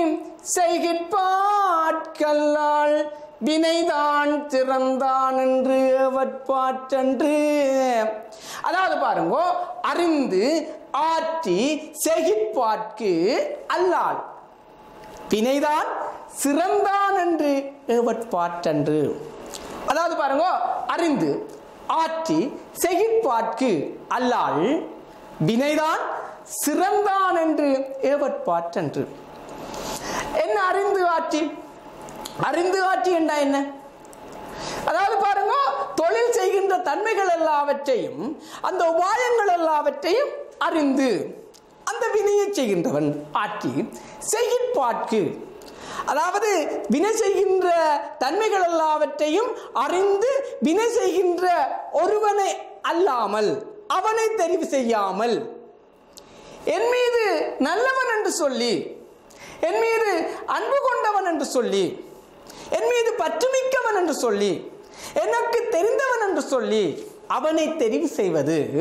செய்கிற்பாட்கல்லால் வினைதான் சிறந்தான் என்று அவற்பாற்றன்று அதாவது பாருங்க அறிந்து ஆற்றி செய்கிற்பாட்கு அல்லால் வினைதான் சிறந்தான் என்று ஏவற்பாற்றன்று அதாவது பாருங்க அறிந்து ஆற்றி செகிற்பாட்கு அல்லால் வினைதான் சிறந்தான் என்று ஏவற்பாற்றன்று என்ன அறிந்து ஆற்றி அறிந்து ஆற்றி என்றா என்ன அதாவது பாருங்க தொழில் செய்கின்ற தன்மைகள் எல்லாவற்றையும் அந்த உபாயங்கள் எல்லாவற்றையும் அறிந்து அந்த வினையை செய்கின்றவன் ஆற்றி செய்கிற்பாட்கு அதாவது வினை செய்கின்ற தன்மைகள் எல்லாவற்றையும் அறிந்து வினை செய்கின்ற ஒருவனை அல்லாமல் அவனை தெரிவு செய்யாமல் என் மீது நல்லவன் என்று சொல்லி என் மீது அன்பு கொண்டவன் என்று சொல்லி என் மீது பற்றுமிக்கவன் என்று சொல்லி எனக்கு தெரிந்தவன் என்று சொல்லி அவனை தெரிவு செய்வது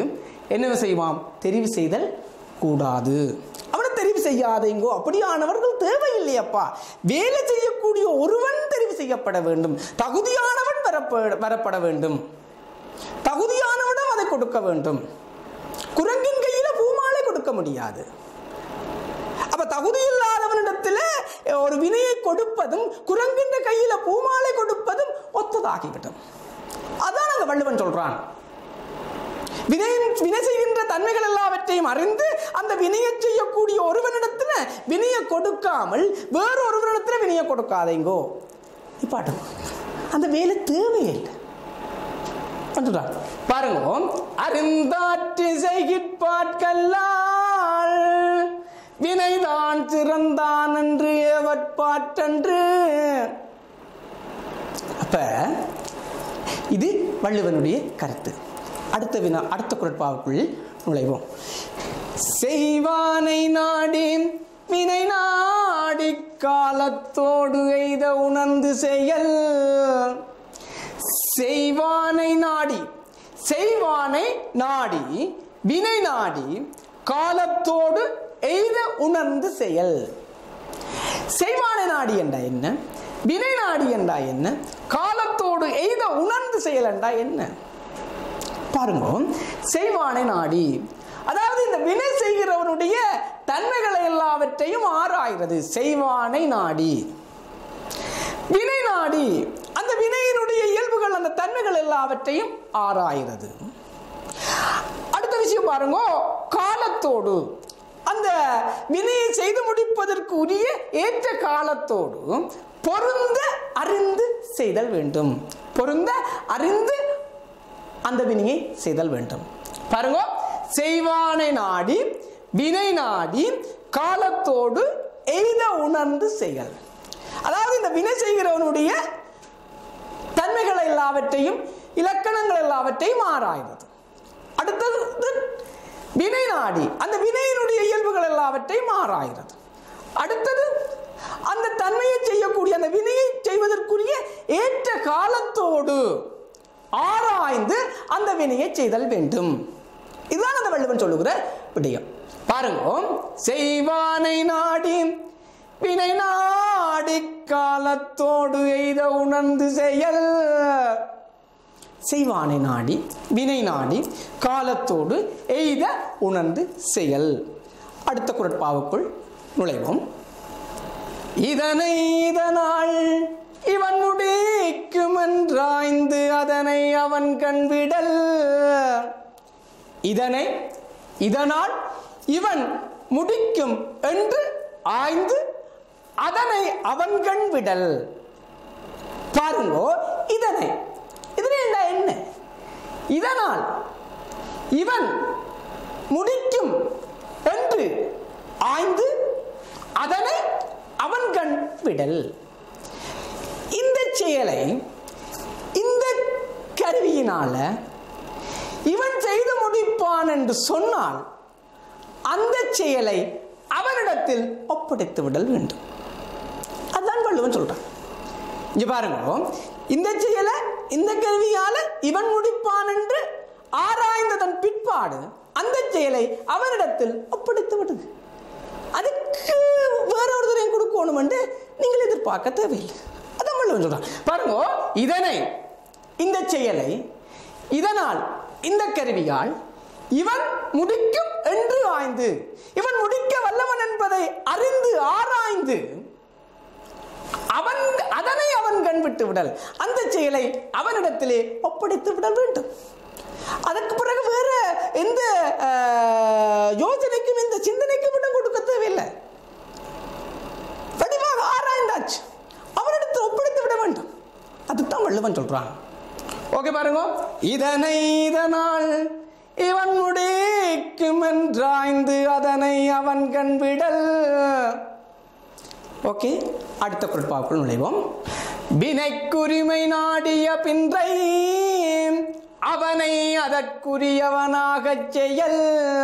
என்ன செய்வாம் தெரிவு செய்தல் கூடாது அவனை தெரிவு செய்யாதீங்கோ அப்படியானவர்கள் தேவையில்லையப்பா வேலை செய்யக்கூடிய ஒருவன் தெரிவு செய்யப்பட வேண்டும் தகுதியானவன் வரப்ப வரப்பட வேண்டும் தகுதியானவனிடம் அதை கொடுக்க வேண்டும் குரங்கின் கையில பூமாலை கொடுக்க முடியாது அப்ப தகுதி இல்லாதவனிடத்தில் ஒரு வினையை கொடுப்பதும் குரங்கின்ற கையில பூமாலை கொடுப்பதும் ஒத்ததாகிவிடும் அதான் அங்க வள்ளுவன் சொல்றான் வினை வினை செய்கின்ற தன்மைகள் எல்லாவற்றையும் அறிந்து அந்த வினையை செய்யக்கூடிய ஒருவனிடத்துல வினையை கொடுக்காமல் வேறு ஒருவனிடத்துல வினையை கொடுக்காதீங்கோ இப்பாட்டம் அந்த வேலை தேவையில்லை வந்துட்டான் பாருங்க அருந்தாற்று செய்கிற்பாட்கல்லால் வினைதான் சிறந்தான் என்று ஏவற்பாற்றன்று அப்ப இது வள்ளுவனுடைய கருத்து அடுத்த வினா அடுத்த குரட்பாவுக்குள் நுழைவோம் செய்வானை நாடி வினை நாடி காலத்தோடு எய்த உணர்ந்து செயல் செய்வானை நாடி செய்வானை நாடி வினை நாடி காலத்தோடு எய்த உணர்ந்து செயல் செய்வானை நாடி என்றா என்ன வினை நாடி என்றா என்ன காலத்தோடு எய்த உணர்ந்து செயல் என்றா என்ன பாருங்க செய்வானை நாடி அதாவது இந்த வினை செய்கிறவனுடைய தன்மைகளை எல்லாவற்றையும் ஆராய்கிறது செய்வானை நாடி வினை நாடி அந்த வினையினுடைய இயல்புகள் அந்த தன்மைகள் எல்லாவற்றையும் ஆராய்கிறது அடுத்த விஷயம் பாருங்க காலத்தோடு அந்த வினையை செய்து முடிப்பதற்கு உரிய ஏற்ற காலத்தோடு பொருந்த அறிந்து செய்தல் வேண்டும் பொருந்த அறிந்து அந்த வினையை செய்தல் வேண்டும் பாருங்க செய்வானை நாடி வினை நாடி காலத்தோடு எய்த உணர்ந்து செயல் அதாவது இந்த வினை செய்கிறவனுடைய தன்மைகள் எல்லாவற்றையும் இலக்கணங்கள் எல்லாவற்றையும் ஆராய்வது அடுத்தது வினை நாடி அந்த வினையினுடைய இயல்புகள் எல்லாவற்றையும் ஆராய்கிறது அடுத்தது அந்த தன்மையை செய்யக்கூடிய அந்த வினையை செய்வதற்குரிய ஏற்ற காலத்தோடு ஆராய்ந்து அந்த வினையை செய்தல் வேண்டும் இதுதான் அந்த வள்ளுவன் சொல்லுகிற விடயம் பாருங்க செய்வானை நாடி வினை நாடி காலத்தோடு எய்த உணர்ந்து செயல் செய்வானை நாடி வினை நாடி காலத்தோடு எய்த உணர்ந்து செயல் அடுத்த குரட்பாவுக்குள் நுழைவோம் இதனை இதனால் இவன் முடிக்கும் என்றாய்ந்து அதனை அவன் கண்விடல் இதனை இதனால் இவன் முடிக்கும் என்று ஆய்ந்து அதனை அவன் கண் விடல் பாருங்கோ இதனை இதனை என்ன என்ன இதனால் இவன் முடிக்கும் என்று ஆய்ந்து அதனை அவன் கண் விடல் இந்த செயலை இந்த கருவியினால இவன் செய்து முடிப்பான் என்று சொன்னால் அந்த செயலை அவனிடத்தில் ஒப்படைத்து விடல் வேண்டும் அதான் வள்ளுவன் சொல்றான் இங்க பாருங்க இந்த செயலை இந்த கருவியால இவன் முடிப்பான் என்று ஆராய்ந்ததன் பிற்பாடு அந்த செயலை அவனிடத்தில் ஒப்படைத்து விடுது அதுக்கு வேற ஒருத்தரையும் கொடுக்கணும் என்று நீங்கள் எதிர்பார்க்க தேவையில்லை அதான் வள்ளுவன் சொல்றான் பாருங்க இதனை இந்த செயலை இதனால் இந்த கருவியால் இவன் முடிக்கும் என்று ஆய்ந்து இவன் முடிக்க வல்லவன் என்பதை அறிந்து ஆராய்ந்து அவன் அதனை அவன் கண் விட்டு விடல் அந்த செயலை அவனிடத்திலே ஒப்படைத்து விடல் வேண்டும் அதற்கு பிறகு வேற எந்த அஹ், யோசனைக்கும் இந்த சிந்தனைக்கும் இடம் கொடுக்க தேவையில்லை வடிவாக ஆராய்ந்தாச்சு அவனிடத்தில் ஒப்படைத்து விட வேண்டும் அதுதான் வள்ளுவன் சொல்றான் ஓகே பாருங்க இதனை இதனால் இவன் முடிக்கும் என்றாய்ந்து அதனை அவன் கண் விடல் ஓகே அடுத்த குரட்பாவுக்குள் நுழைவோம் வினைக்குரிமை நாடிய பின்றை அவனை அதற்குரியவனாகச் செயல்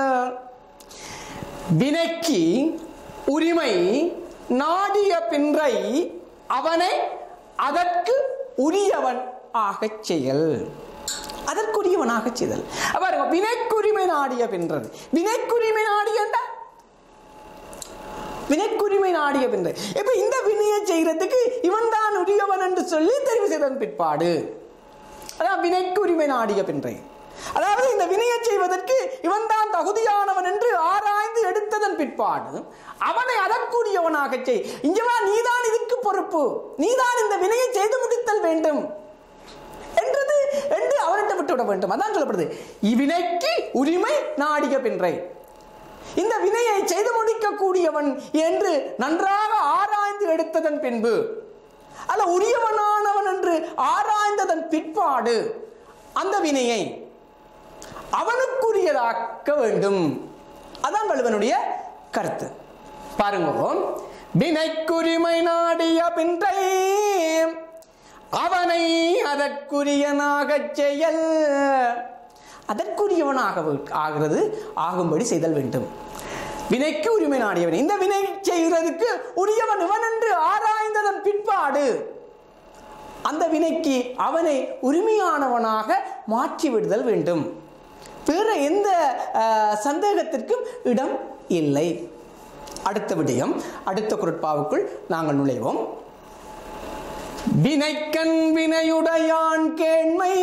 வினைக்கு உரிமை நாடிய பின்றை அவனை அதற்கு உரியவன் ஆகச் செயல் அதற்குரியவனாக செய்தல் பாருங்க வினைக்குரிமை நாடிய பின்றது வினைக்குரிமை நாடியண்டா வினைக்குரிமை நாடிய பின்பு இப்ப இந்த வினையை செய்யறதுக்கு இவன் தான் உரியவன் என்று சொல்லி தெரிவு செய்ததன் பிற்பாடு அதான் வினைக்குரிமை நாடிய பின்றை அதாவது இந்த வினையை செய்வதற்கு இவன் தான் தகுதியானவன் என்று ஆராய்ந்து எடுத்ததன் பிற்பாடு அவனை அதற்குரியவனாக செய் இங்கவா நீதான் இதுக்கு பொறுப்பு நீதான் இந்த வினையை செய்து முடித்தல் வேண்டும் என்றது என்று அவர்கிட்ட விட்டுவிட வேண்டும் அதான் சொல்லப்படுது இவ்வினைக்கு உரிமை நாடிய பின்றை இந்த வினையை செய்து முடிக்கக்கூடியவன் என்று நன்றாக ஆராய்ந்து எடுத்ததன் பின்பு அல்ல உரியவனானவன் என்று ஆராய்ந்ததன் பிற்பாடு அந்த வினையை அவனுக்குரியதாக்க வேண்டும் அதான் வள்ளுவனுடைய கருத்து பாருங்க வினைக்குரிமை நாடிய பின்றை அவனை அதற்குரியனாகச் செயல் அதற்குரியவனாக ஆகிறது ஆகும்படி செய்தல் வேண்டும் வினைக்கு உரிமை நாடியவன் இந்த வினை செய்கிறதுக்கு உரியவன் இவன் என்று ஆராய்ந்ததன் பிற்பாடு அந்த வினைக்கு அவனை உரிமையானவனாக மாற்றி விடுதல் வேண்டும் வேற எந்த அஹ், சந்தேகத்திற்கும் இடம் இல்லை அடுத்த விடயம் அடுத்த குரட்பாவுக்குள் நாங்கள் நுழைவோம் வினைக்கண் வினையுடையான் கேண்மை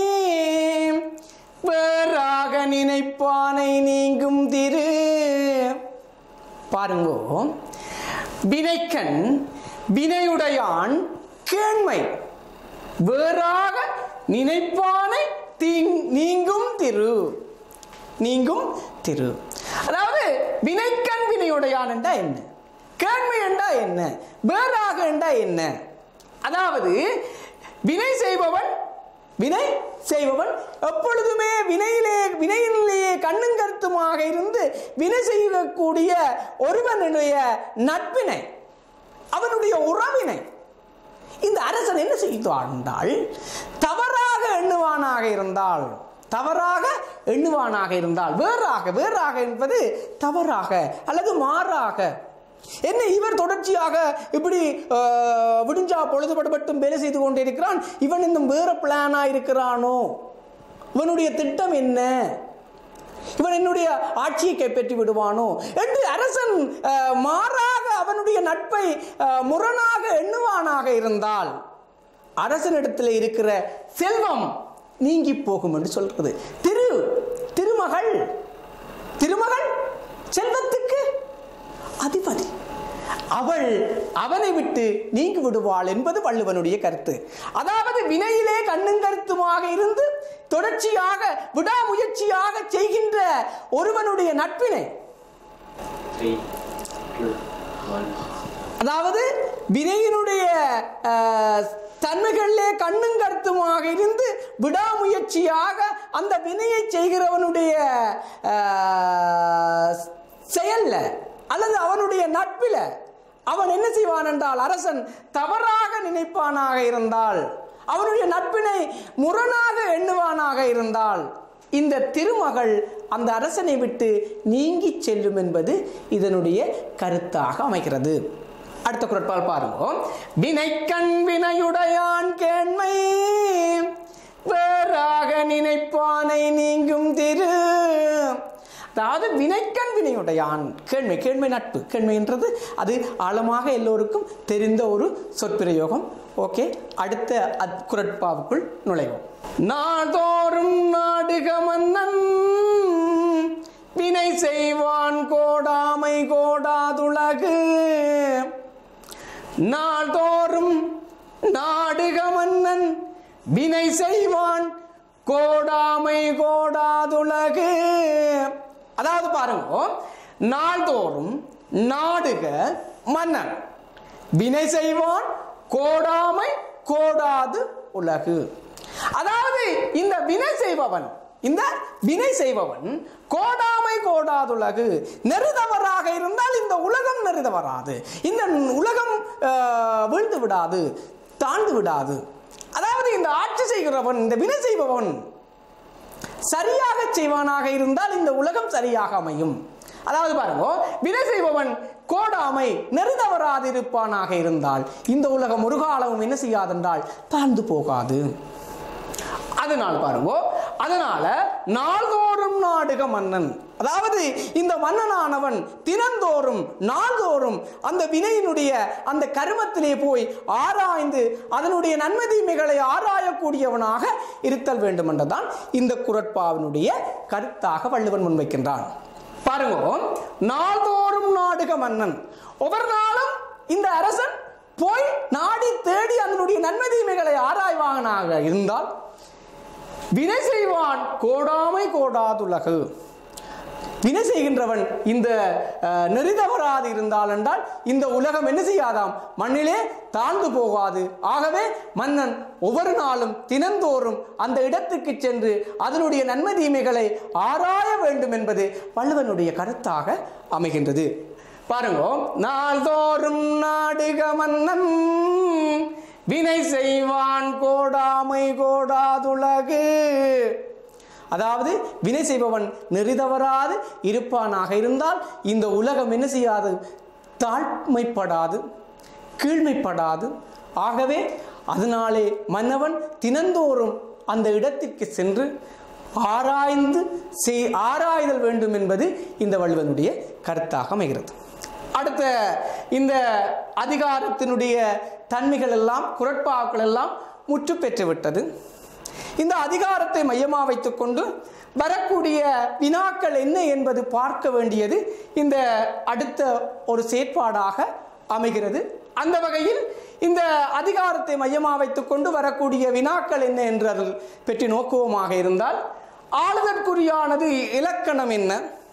வேறாக நினைப்பானை நீங்கும் திரு பாருங்கோ வினைக்கண் வினையுடையான் கேண்மை வேறாக நினைப்பானை தீங்- நீங்கும் திரு நீங்கும் திரு அதாவது வினைக்கண் வினையுடையான் என்றா என்ன கேண்மை என்றா என்ன வேறாக என்றா என்ன அதாவது வினை செய்பவன் வினை செய்பவன் எப்பொழுதுமே வினையிலே வினையிலேயே கண்ணும் கருத்துமாக இருந்து வினை செய்யக்கூடிய ஒருவனுடைய நட்பினை அவனுடைய உறவினை இந்த அரசன் என்ன செய்தான் என்றால் தவறாக எண்ணுவானாக இருந்தால் தவறாக எண்ணுவானாக இருந்தால் வேறாக வேறாக என்பது தவறாக அல்லது மாறாக என்ன இவர் தொடர்ச்சியாக இப்படி ஆஹ், விடிஞ்சா பொழுதுபட மட்டும் வேலை செய்து கொண்டிருக்கிறான் இவன் இன்னும் வேற பிளானா இருக்கிறானோ இவனுடைய திட்டம் என்ன இவன் என்னுடைய ஆட்சியை கைப்பற்றி விடுவானோ என்று அரசன் அஹ், மாறாக அவனுடைய நட்பை அஹ், முரணாக எண்ணுவானாக இருந்தால் அரசனிடத்தில் இருக்கிற செல்வம் நீங்கி போகும் என்று சொல்றது திரு திருமகள் திருமகள் செல்வத்துக்கு அதிபதி அவள் அவனை விட்டு நீங்கி விடுவாள் என்பது வள்ளுவனுடைய கருத்து அதாவது வினையிலே கண்ணும் கருத்துமாக இருந்து தொடர்ச்சியாக விடாமுயற்சியாக செய்கின்ற ஒருவனுடைய நட்பினை Three, two, one. அதாவது வினையினுடைய அஹ், தன்மைகளிலே கண்ணும் கருத்துமாக இருந்து விடாமுயற்சியாக அந்த வினையை செய்கிறவனுடைய அஹ், செயல்ல அல்லது அவனுடைய நட்பில அவன் என்ன செய்வான் என்றால் அரசன் தவறாக நினைப்பானாக இருந்தால் அவனுடைய நட்பினை முரணாக எண்ணுவானாக இருந்தால் இந்த திருமகள் அந்த அரசனை விட்டு நீங்கி செல்லும் என்பது இதனுடைய கருத்தாக அமைகிறது அடுத்த குரட்பால் பாருங்க வினைக்கண் வினையுடையான் கேண்மை வேறாக நினைப்பானை நீங்கும் திரு அதாவது வினைக்கண் வினையுடையான் கேண்மை கேண்மை நட்பு கேண்மைன்றது அது ஆழமாக எல்லோருக்கும் தெரிந்த ஒரு சொற்பிரயோகம் ஓகே அடுத்த அத் குரட்பாவுக்குள் நுழைவோம் நாள்தோறும் நாடுக மன்னன் வினை செய்வான் கோடாமை கோடாதுலகு நாள்தோறும் நாடுக மன்னன் வினை செய்வான் கோடாமை கோடாதுலகு அதாவது பாருங்க நாள்தோறும் நாடுக மன்னன் வினை செய்வான் கோடாமை கோடாது உலகு அதாவது இந்த வினை செய்பவன் இந்த வினை செய்பவன் கோடாமை கோடாதுலகு நெருதவராக இருந்தால் இந்த உலகம் நெருதவராது இந்த உலகம் ஆஹ், வீழ்ந்து விடாது தாழ்ந்து விடாது அதாவது இந்த ஆட்சி செய்கிறவன் இந்த வினை செய்பவன் சரியாக செய்வானாக இருந்தால் இந்த உலகம் சரியாக அமையும் அதாவது பாருங்க வினை செய்பவன் கோடாமை நெருதவராதிருப்பானாக இருந்தால் இந்த உலகம் ஒரு காலமும் என்ன செய்யாதென்றால் தாழ்ந்து போகாது அதனால் பாருங்க அதனால நாள்தோறும் நாடுக மன்னன் அதாவது இந்த மன்னனானவன் தினந்தோறும் நாள்தோறும் அந்த வினையினுடைய அந்த கருமத்திலே போய் ஆராய்ந்து அதனுடைய நன்மை தீமைகளை ஆராயக்கூடியவனாக இருத்தல் வேண்டும் என்றுதான் இந்த குரட்பாவினுடைய கருத்தாக வள்ளுவன் முன்வைக்கின்றான் பாருங்க நாள்தோறும் நாடுக மன்னன் ஒவ்வொரு நாளும் இந்த அரசன் போய் நாடி தேடி அதனுடைய நன்மை தீமைகளை ஆராய்வானாக இருந்தால் வினை செய்வான் கோடாமை கோடாதுலகு வினை செய்கின்றவன் இந்த அஹ், நெறி தவறாது இருந்தால் என்றால் இந்த உலகம் என்ன செய்யாதாம் மண்ணிலே தாழ்ந்து போகாது ஆகவே மன்னன் ஒவ்வொரு நாளும் தினந்தோறும் அந்த இடத்துக்கு சென்று அதனுடைய நன்மை தீமைகளை ஆராய வேண்டும் என்பது வள்ளுவனுடைய கருத்தாக அமைகின்றது பாருங்க நாள்தோறும் நாடுக மன்னன் வினை செய்வான் கோடாமை கோடாதுலகு அதாவது வினை செய்பவன் நெறிதவறாது இருப்பானாக இருந்தால் இந்த உலகம் என்ன செய்யாது தாழ்மைப்படாது கீழ்மைப்படாது ஆகவே அதனாலே மன்னவன் தினந்தோறும் அந்த இடத்திற்கு சென்று ஆராய்ந்து செய் ஆராய்தல் வேண்டும் என்பது இந்த வள்ளுவனுடைய கருத்தாக அமைகிறது அடுத்த இந்த அதிகாரத்தினுடைய தன்மைகள் எல்லாம் குரட்பாக்கள் எல்லாம் முற்று பெற்று விட்டது இந்த அதிகாரத்தை மையமாக வைத்துக்கொண்டு வரக்கூடிய வினாக்கள் என்ன என்பது பார்க்க வேண்டியது இந்த அடுத்த ஒரு செயற்பாடாக அமைகிறது அந்த வகையில் இந்த அதிகாரத்தை மையமாக வைத்துக்கொண்டு வரக்கூடிய வினாக்கள் என்ன என்று அதில் பற்றி நோக்குவோமாக இருந்தால் ஆளுதற்குரியானது இலக்கணம் என்ன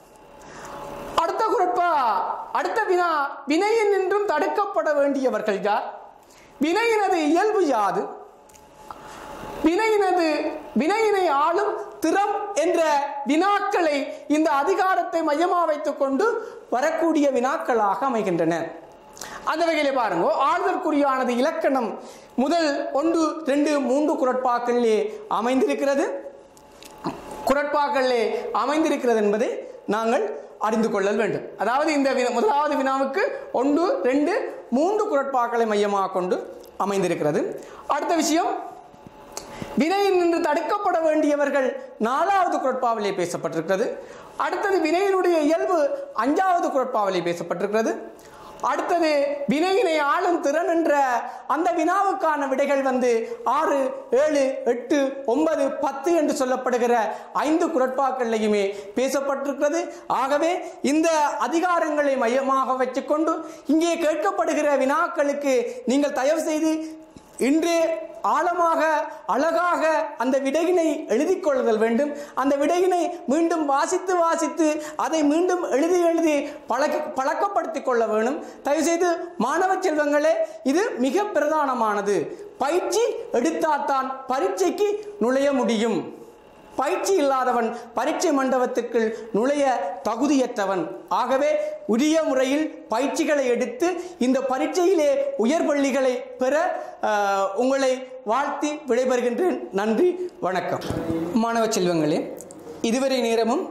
அடுத்த குரட்பா அடுத்த வினா வினையின் நின்றும் தடுக்கப்பட வேண்டியவர்கள் யார் வினையினது இயல்பு யாது வினையினது வினையினை ஆளும் திறம் என்ற வினாக்களை இந்த அதிகாரத்தை மையமாக வைத்துக் கொண்டு வரக்கூடிய வினாக்களாக அமைகின்றன அந்த வகையிலே பாருங்க ஆளுதற்குரியானது இலக்கணம் முதல் ஒன்று ரெண்டு மூன்று குரட்பாக்களிலே அமைந்திருக்கிறது குரட்பாக்களிலே அமைந்திருக்கிறது என்பதை நாங்கள் அறிந்து கொள்ளல் வேண்டும் அதாவது இந்த வினா- முதலாவது வினாவுக்கு ஒன்று ரெண்டு மூன்று குரட்பாக்களை மையமாக கொண்டு அமைந்திருக்கிறது அடுத்த விஷயம் வினையில் நின்று தடுக்கப்பட வேண்டியவர்கள் நாலாவது குரட்பாவிலே பேசப்பட்டிருக்கிறது அடுத்தது வினையினுடைய இயல்பு அஞ்சாவது குரட்பாவிலே பேசப்பட்டிருக்கிறது அடுத்தது வினையினை ஆளும் திறன் என்ற அந்த வினாவுக்கான விடைகள் வந்து ஆறு ஏழு எட்டு ஒன்பது பத்து என்று சொல்லப்படுகிற ஐந்து குரட்பாக்கள்லையுமே பேசப்பட்டிருக்கிறது ஆகவே இந்த அதிகாரங்களை மையமாக வச்சுக்கொண்டு இங்கே கேட்கப்படுகிற வினாக்களுக்கு நீங்கள் தயவு செய்து இன்றே ஆழமாக அழகாக அந்த விடையினை எழுதிக் கொள்ளுதல் வேண்டும் அந்த விடையினை மீண்டும் வாசித்து வாசித்து அதை மீண்டும் எழுதி எழுதி பழக்க பழக்கப்படுத்திக் கொள்ள வேணும் தயவுசெய்து மாணவ செல்வங்களே இது மிக பிரதானமானது பயிற்சி எடுத்தால்தான் பரீட்சைக்கு நுழைய முடியும் பயிற்சி இல்லாதவன் பரீட்சை மண்டபத்திற்குள் நுழைய தகுதியற்றவன் ஆகவே உரிய முறையில் பயிற்சிகளை எடுத்து இந்த பரீட்சையிலே உயர் பள்ளிகளை பெற ஆஹ், உங்களை வாழ்த்தி விடைபெறுகின்றேன் நன்றி வணக்கம் மாணவ செல்வங்களே இதுவரை நேரமும்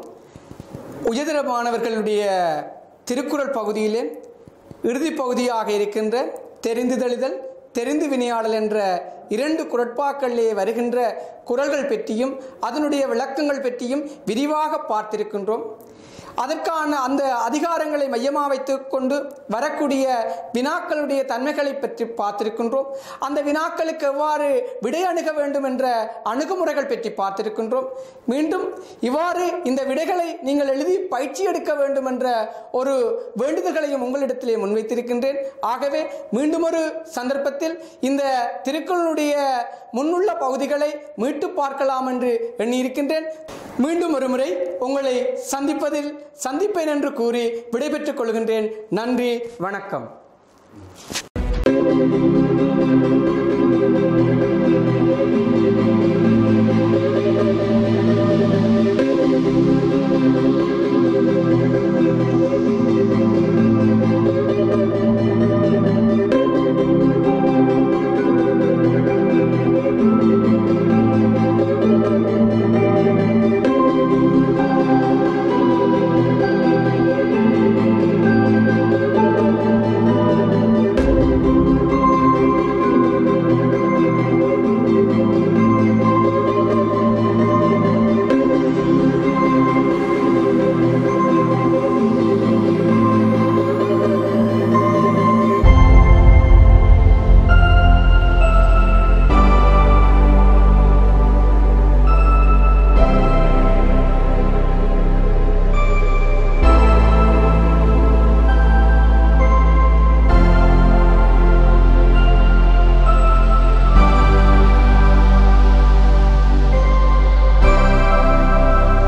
உயர்தர மாணவர்களுடைய திருக்குறள் பகுதியிலே இறுதி பகுதியாக இருக்கின்ற தெரிந்து தெளிதல் தெரிந்து வினையாடல் என்ற இரண்டு குரட்பாக்களிலே வருகின்ற குறள்கள் பற்றியும் அதனுடைய விளக்கங்கள் பற்றியும் விரிவாக பார்த்திருக்கின்றோம் அதற்கான அந்த அதிகாரங்களை மையமாக வைத்துக் கொண்டு வரக்கூடிய வினாக்களுடைய தன்மைகளை பற்றி பார்த்திருக்கின்றோம் அந்த வினாக்களுக்கு எவ்வாறு விடை அணுக வேண்டும் என்ற அணுகுமுறைகள் பற்றி பார்த்திருக்கின்றோம் மீண்டும் இவ்வாறு இந்த விடைகளை நீங்கள் எழுதி பயிற்சி எடுக்க வேண்டும் என்ற ஒரு வேண்டுதல்களையும் உங்களிடத்திலே முன்வைத்திருக்கின்றேன் ஆகவே மீண்டும் ஒரு சந்தர்ப்பத்தில் இந்த திருக்குறளுடைய முன்னுள்ள பகுதிகளை மீட்டு பார்க்கலாம் என்று எண்ணியிருக்கின்றேன் மீண்டும் ஒரு முறை உங்களை சந்திப்பதில் சந்திப்பேன் என்று கூறி விடைபெற்றுக் கொள்கின்றேன் நன்றி வணக்கம்